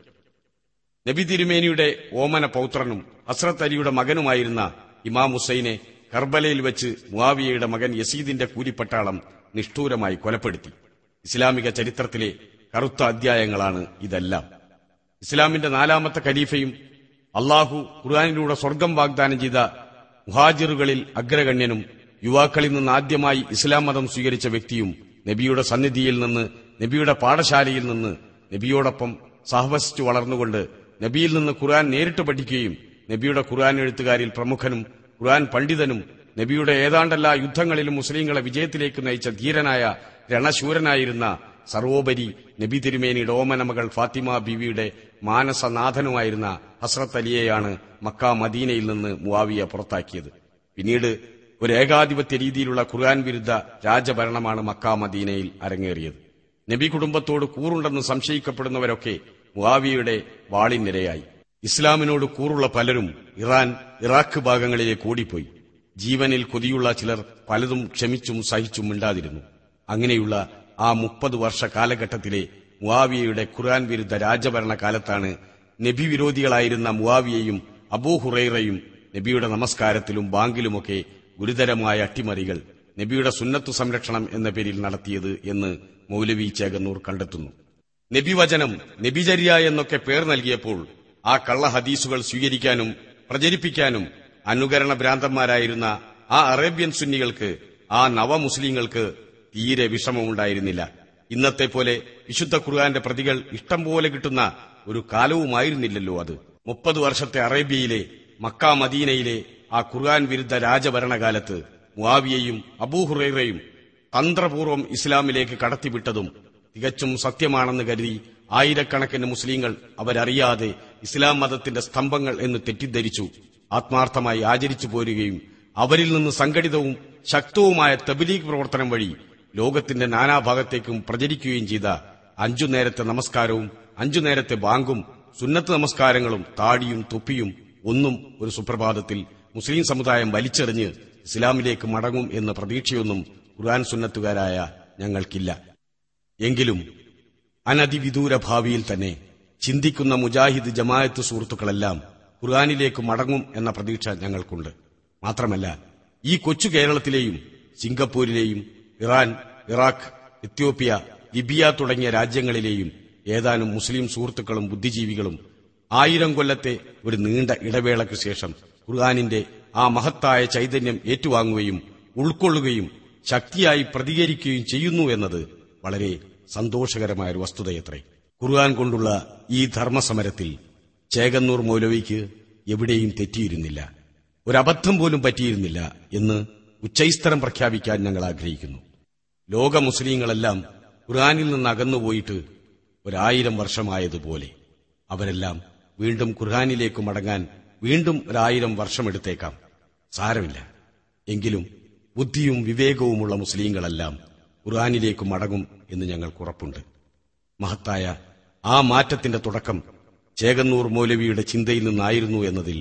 നബി തിരുമേനിയുടെ ഓമന പൗത്രനും ഹസ്രത്ത് അലിയുടെ മകനുമായിരുന്ന ഇമാം ഹുസൈനെ കർബലയിൽ വെച്ച് മുവാവിയയുടെ മകൻ യസീദിന്റെ കൂലിപ്പട്ടാളം നിഷ്ഠൂരമായി കൊലപ്പെടുത്തി ഇസ്ലാമിക ചരിത്രത്തിലെ കറുത്ത അധ്യായങ്ങളാണ് ഇതെല്ലാം ഇസ്ലാമിന്റെ നാലാമത്തെ ഖലീഫയും അള്ളാഹു ഖുർആാനിലൂടെ സ്വർഗം വാഗ്ദാനം ചെയ്ത മുഹാജിറുകളിൽ അഗ്രഗണ്യനും യുവാക്കളിൽ നിന്ന് ആദ്യമായി ഇസ്ലാം മതം സ്വീകരിച്ച വ്യക്തിയും നബിയുടെ സന്നിധിയിൽ നിന്ന് നബിയുടെ പാഠശാലയിൽ നിന്ന് നബിയോടൊപ്പം സഹവസിച്ചു വളർന്നുകൊണ്ട് നബിയിൽ നിന്ന് ഖുർആൻ നേരിട്ട് പഠിക്കുകയും നബിയുടെ ഖുർആൻ എഴുത്തുകാരിൽ പ്രമുഖനും ഖുർആൻ പണ്ഡിതനും നബിയുടെ ഏതാണ്ടെല്ലാ യുദ്ധങ്ങളിലും മുസ്ലിങ്ങളെ വിജയത്തിലേക്ക് നയിച്ച ധീരനായ രണശൂരനായിരുന്ന സർവോപരി നബി തിരുമേനിയുടെ ഓമനമകൾ ഫാത്തിമ ബീവിയുടെ മാനസനാഥനുമായിരുന്ന ഹസ്രത്ത് അലിയെയാണ് മക്ക മദീനയിൽ നിന്ന് മുവാവിയ പുറത്താക്കിയത് പിന്നീട് ഒരു ഏകാധിപത്യ രീതിയിലുള്ള ഖുർആൻ വിരുദ്ധ രാജഭരണമാണ് മക്ക മദീനയിൽ അരങ്ങേറിയത് നബി കുടുംബത്തോട് കൂറുണ്ടെന്ന് സംശയിക്കപ്പെടുന്നവരൊക്കെ മുവാവിയയുടെ വാളിനിരയായി ഇസ്ലാമിനോട് കൂറുള്ള പലരും ഇറാൻ ഇറാഖ് ഭാഗങ്ങളിലേക്ക് ഓടിപ്പോയി ജീവനിൽ കൊതിയുള്ള ചിലർ പലതും ക്ഷമിച്ചും സഹിച്ചും മിണ്ടാതിരുന്നു അങ്ങനെയുള്ള ആ മുപ്പത് വർഷ കാലഘട്ടത്തിലെ മുവാവിയയുടെ ഖുർആൻ വിരുദ്ധ രാജഭരണ കാലത്താണ് നബി വിരോധികളായിരുന്ന മുവാവിയയും അബൂഹുറൈറയും നബിയുടെ നമസ്കാരത്തിലും ബാങ്കിലുമൊക്കെ ഗുരുതരമായ അട്ടിമറികൾ നബിയുടെ സുന്നത്തു സംരക്ഷണം എന്ന പേരിൽ നടത്തിയത് എന്ന് മൗലവി ചേകന്നൂർ കണ്ടെത്തുന്നു നബിവചനം നബിചര്യ എന്നൊക്കെ പേർ നൽകിയപ്പോൾ ആ കള്ള ഹദീസുകൾ സ്വീകരിക്കാനും പ്രചരിപ്പിക്കാനും അനുകരണ ഭ്രാന്തന്മാരായിരുന്ന ആ അറേബ്യൻ സുന്നികൾക്ക് ആ നവമുസ്ലിങ്ങൾക്ക് തീരെ വിഷമമുണ്ടായിരുന്നില്ല ഇന്നത്തെ പോലെ വിശുദ്ധ ഖുർആന്റെ പ്രതികൾ ഇഷ്ടം പോലെ കിട്ടുന്ന ഒരു കാലവുമായിരുന്നില്ലല്ലോ അത് മുപ്പത് വർഷത്തെ അറേബ്യയിലെ മക്ക മദീനയിലെ ആ ഖുർആൻ വിരുദ്ധ രാജഭരണകാലത്ത് മുവാവിയയും അബൂഹുറൈറയും തന്ത്രപൂർവ്വം ഇസ്ലാമിലേക്ക് കടത്തിവിട്ടതും തികച്ചും സത്യമാണെന്ന് കരുതി ആയിരക്കണക്കിന് മുസ്ലിങ്ങൾ അവരറിയാതെ ഇസ്ലാം മതത്തിന്റെ സ്തംഭങ്ങൾ എന്ന് തെറ്റിദ്ധരിച്ചു ആത്മാർത്ഥമായി ആചരിച്ചു പോരുകയും അവരിൽ നിന്ന് സംഘടിതവും ശക്തവുമായ തബിലീഗ് പ്രവർത്തനം വഴി ലോകത്തിന്റെ നാനാഭാഗത്തേക്കും പ്രചരിക്കുകയും ചെയ്ത അഞ്ചു നേരത്തെ നമസ്കാരവും അഞ്ചു നേരത്തെ ബാങ്കും സുന്നത്ത് നമസ്കാരങ്ങളും താടിയും തൊപ്പിയും ഒന്നും ഒരു സുപ്രഭാതത്തിൽ മുസ്ലിം സമുദായം വലിച്ചെറിഞ്ഞ് ഇസ്ലാമിലേക്ക് മടങ്ങും എന്ന പ്രതീക്ഷയൊന്നും ഖുർആൻ സുന്നത്തുകാരായ ഞങ്ങൾക്കില്ല എങ്കിലും അനതിവിദൂര ഭാവിയിൽ തന്നെ ചിന്തിക്കുന്ന മുജാഹിദ് ജമായത്ത് സുഹൃത്തുക്കളെല്ലാം ഖുർആാനിലേക്ക് മടങ്ങും എന്ന പ്രതീക്ഷ ഞങ്ങൾക്കുണ്ട് മാത്രമല്ല ഈ കൊച്ചു കേരളത്തിലെയും സിംഗപ്പൂരിലെയും ഇറാൻ ഇറാഖ് എത്യോപ്യ ലിബിയ തുടങ്ങിയ രാജ്യങ്ങളിലെയും ഏതാനും മുസ്ലിം സുഹൃത്തുക്കളും ബുദ്ധിജീവികളും ആയിരം കൊല്ലത്തെ ഒരു നീണ്ട ഇടവേളയ്ക്കു ശേഷം ഖുർആാനിന്റെ ആ മഹത്തായ ചൈതന്യം ഏറ്റുവാങ്ങുകയും ഉൾക്കൊള്ളുകയും ശക്തിയായി പ്രതികരിക്കുകയും ചെയ്യുന്നു എന്നത് വളരെ സന്തോഷകരമായ ഒരു വസ്തുതയത്രേ ഖുർആൻ കൊണ്ടുള്ള ഈ ധർമ്മസമരത്തിൽ ചേകന്നൂർ മൗലവിക്ക് എവിടെയും തെറ്റിയിരുന്നില്ല ഒരബദ്ധം പോലും പറ്റിയിരുന്നില്ല എന്ന് ഉച്ചൈസ്തരം പ്രഖ്യാപിക്കാൻ ഞങ്ങൾ ആഗ്രഹിക്കുന്നു ലോക മുസ്ലിങ്ങളെല്ലാം ഖുർആനിൽ നിന്ന് അകന്നുപോയിട്ട് ഒരായിരം വർഷമായതുപോലെ അവരെല്ലാം വീണ്ടും ഖുർആാനിലേക്ക് മടങ്ങാൻ വീണ്ടും ഒരായിരം വർഷമെടുത്തേക്കാം സാരമില്ല എങ്കിലും ബുദ്ധിയും വിവേകവുമുള്ള മുസ്ലിങ്ങളെല്ലാം ഖുർആാനിലേക്ക് മടങ്ങും എന്ന് ഞങ്ങൾക്ക് ഉറപ്പുണ്ട് മഹത്തായ ആ മാറ്റത്തിന്റെ തുടക്കം ചേകന്നൂർ മൗലവിയുടെ ചിന്തയിൽ നിന്നായിരുന്നു എന്നതിൽ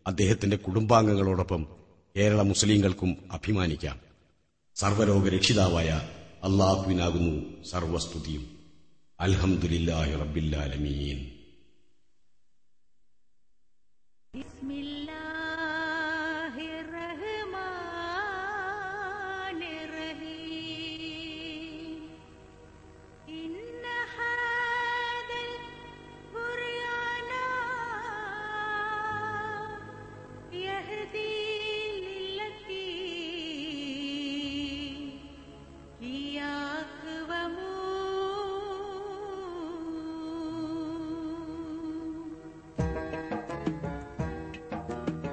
അദ്ദേഹത്തിന്റെ കുടുംബാംഗങ്ങളോടൊപ്പം കേരള മുസ്ലിങ്ങൾക്കും അഭിമാനിക്കാം സർവരോഗ രക്ഷിതാവായ അള്ളാഹുവിനാകുന്നു സർവസ്തുതിയും അൽഹംദുലില്ലാഹി റബ്ബില്ലാലമീൻ
بسم الله الرحمن الرحيم إن هذا القرآن يهدي للتي هي أقوم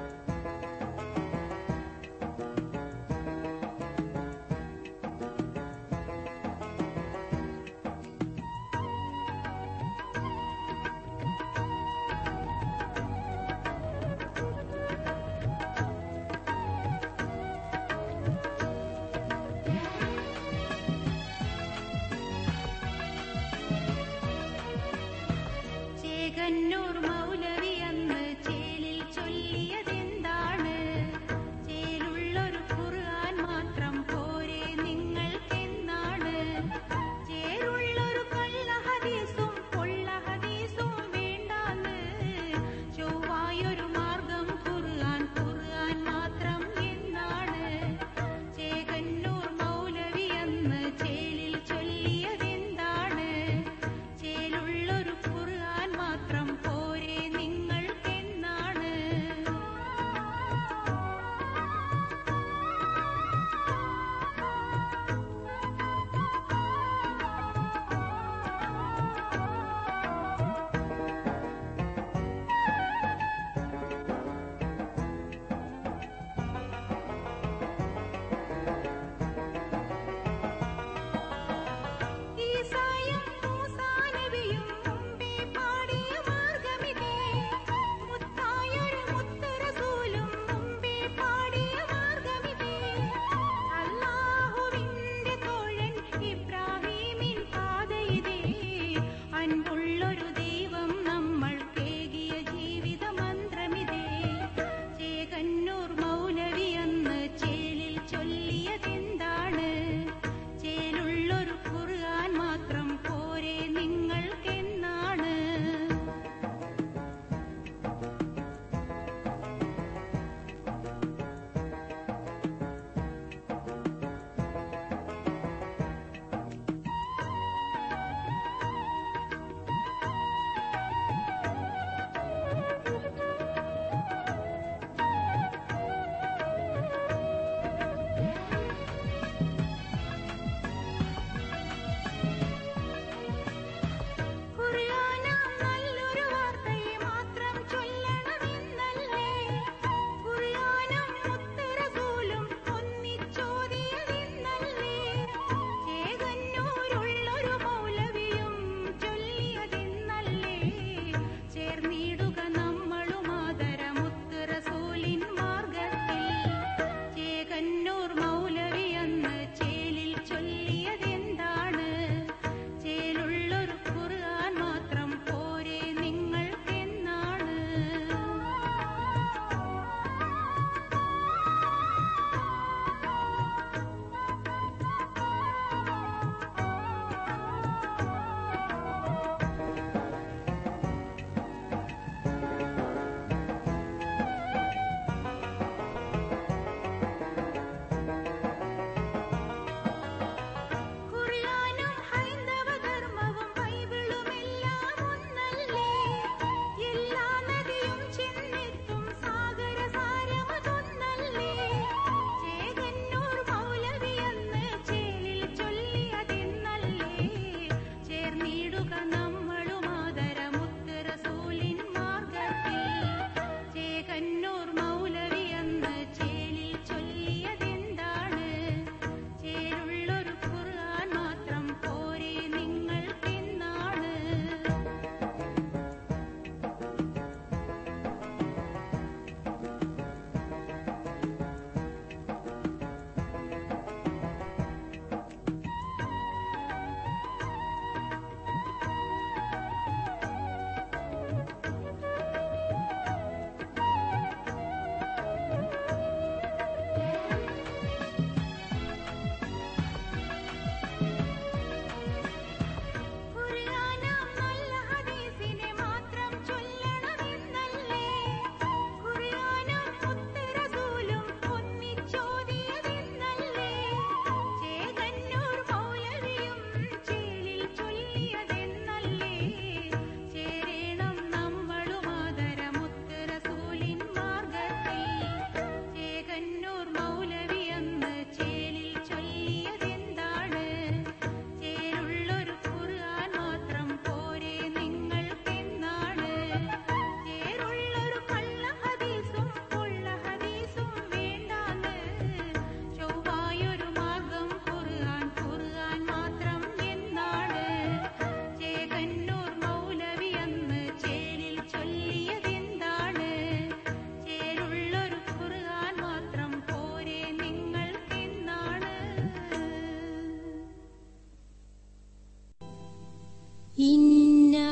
إنا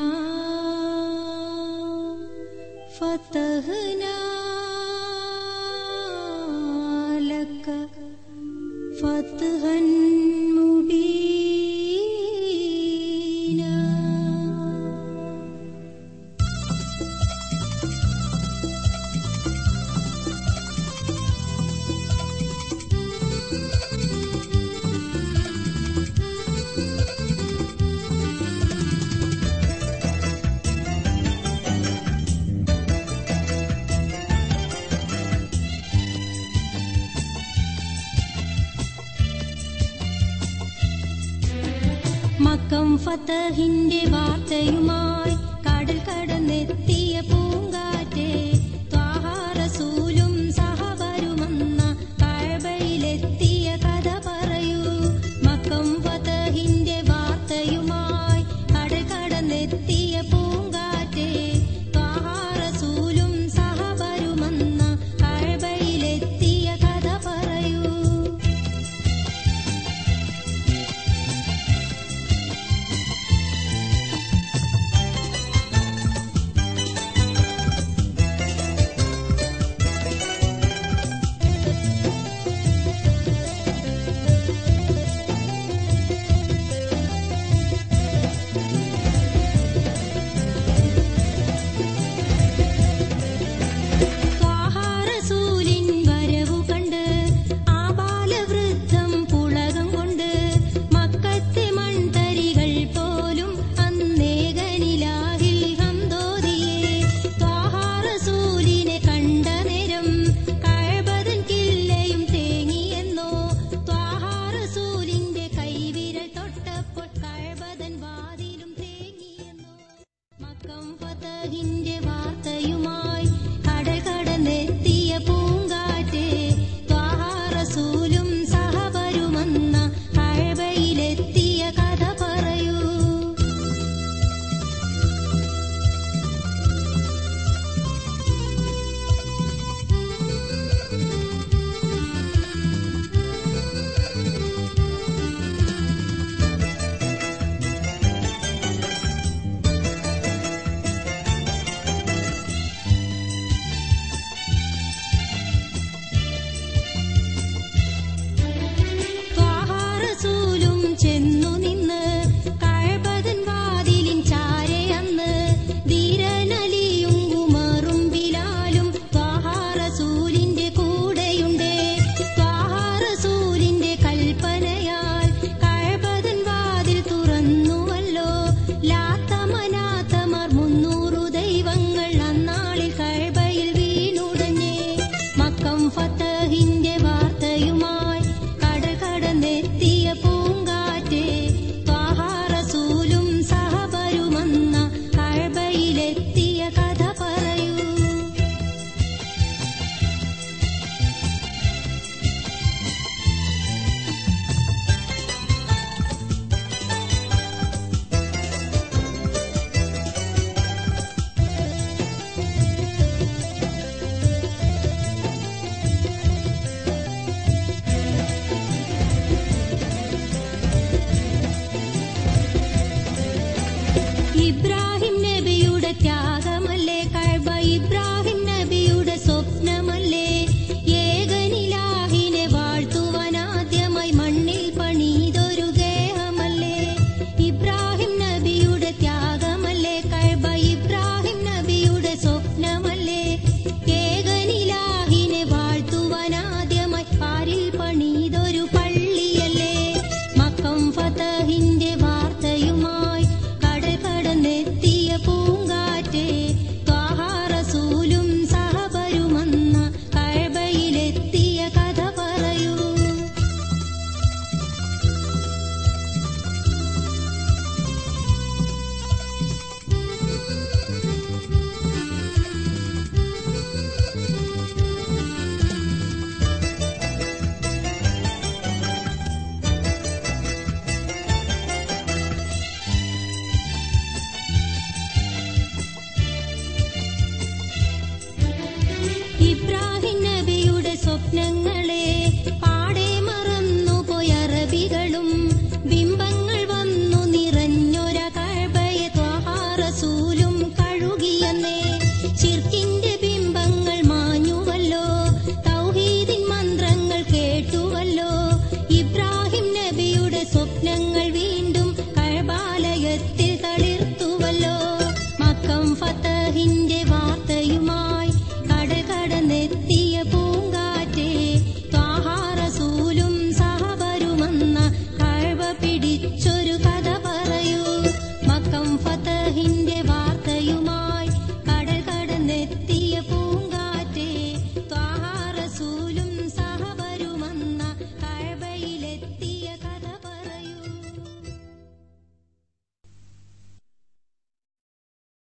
فتحنا لك فتحا مبينا മക്കം ഫതഹിന്റെ വാർത്തയുമായി കടൽ കടന്നെത്തിയ പൂങ്ക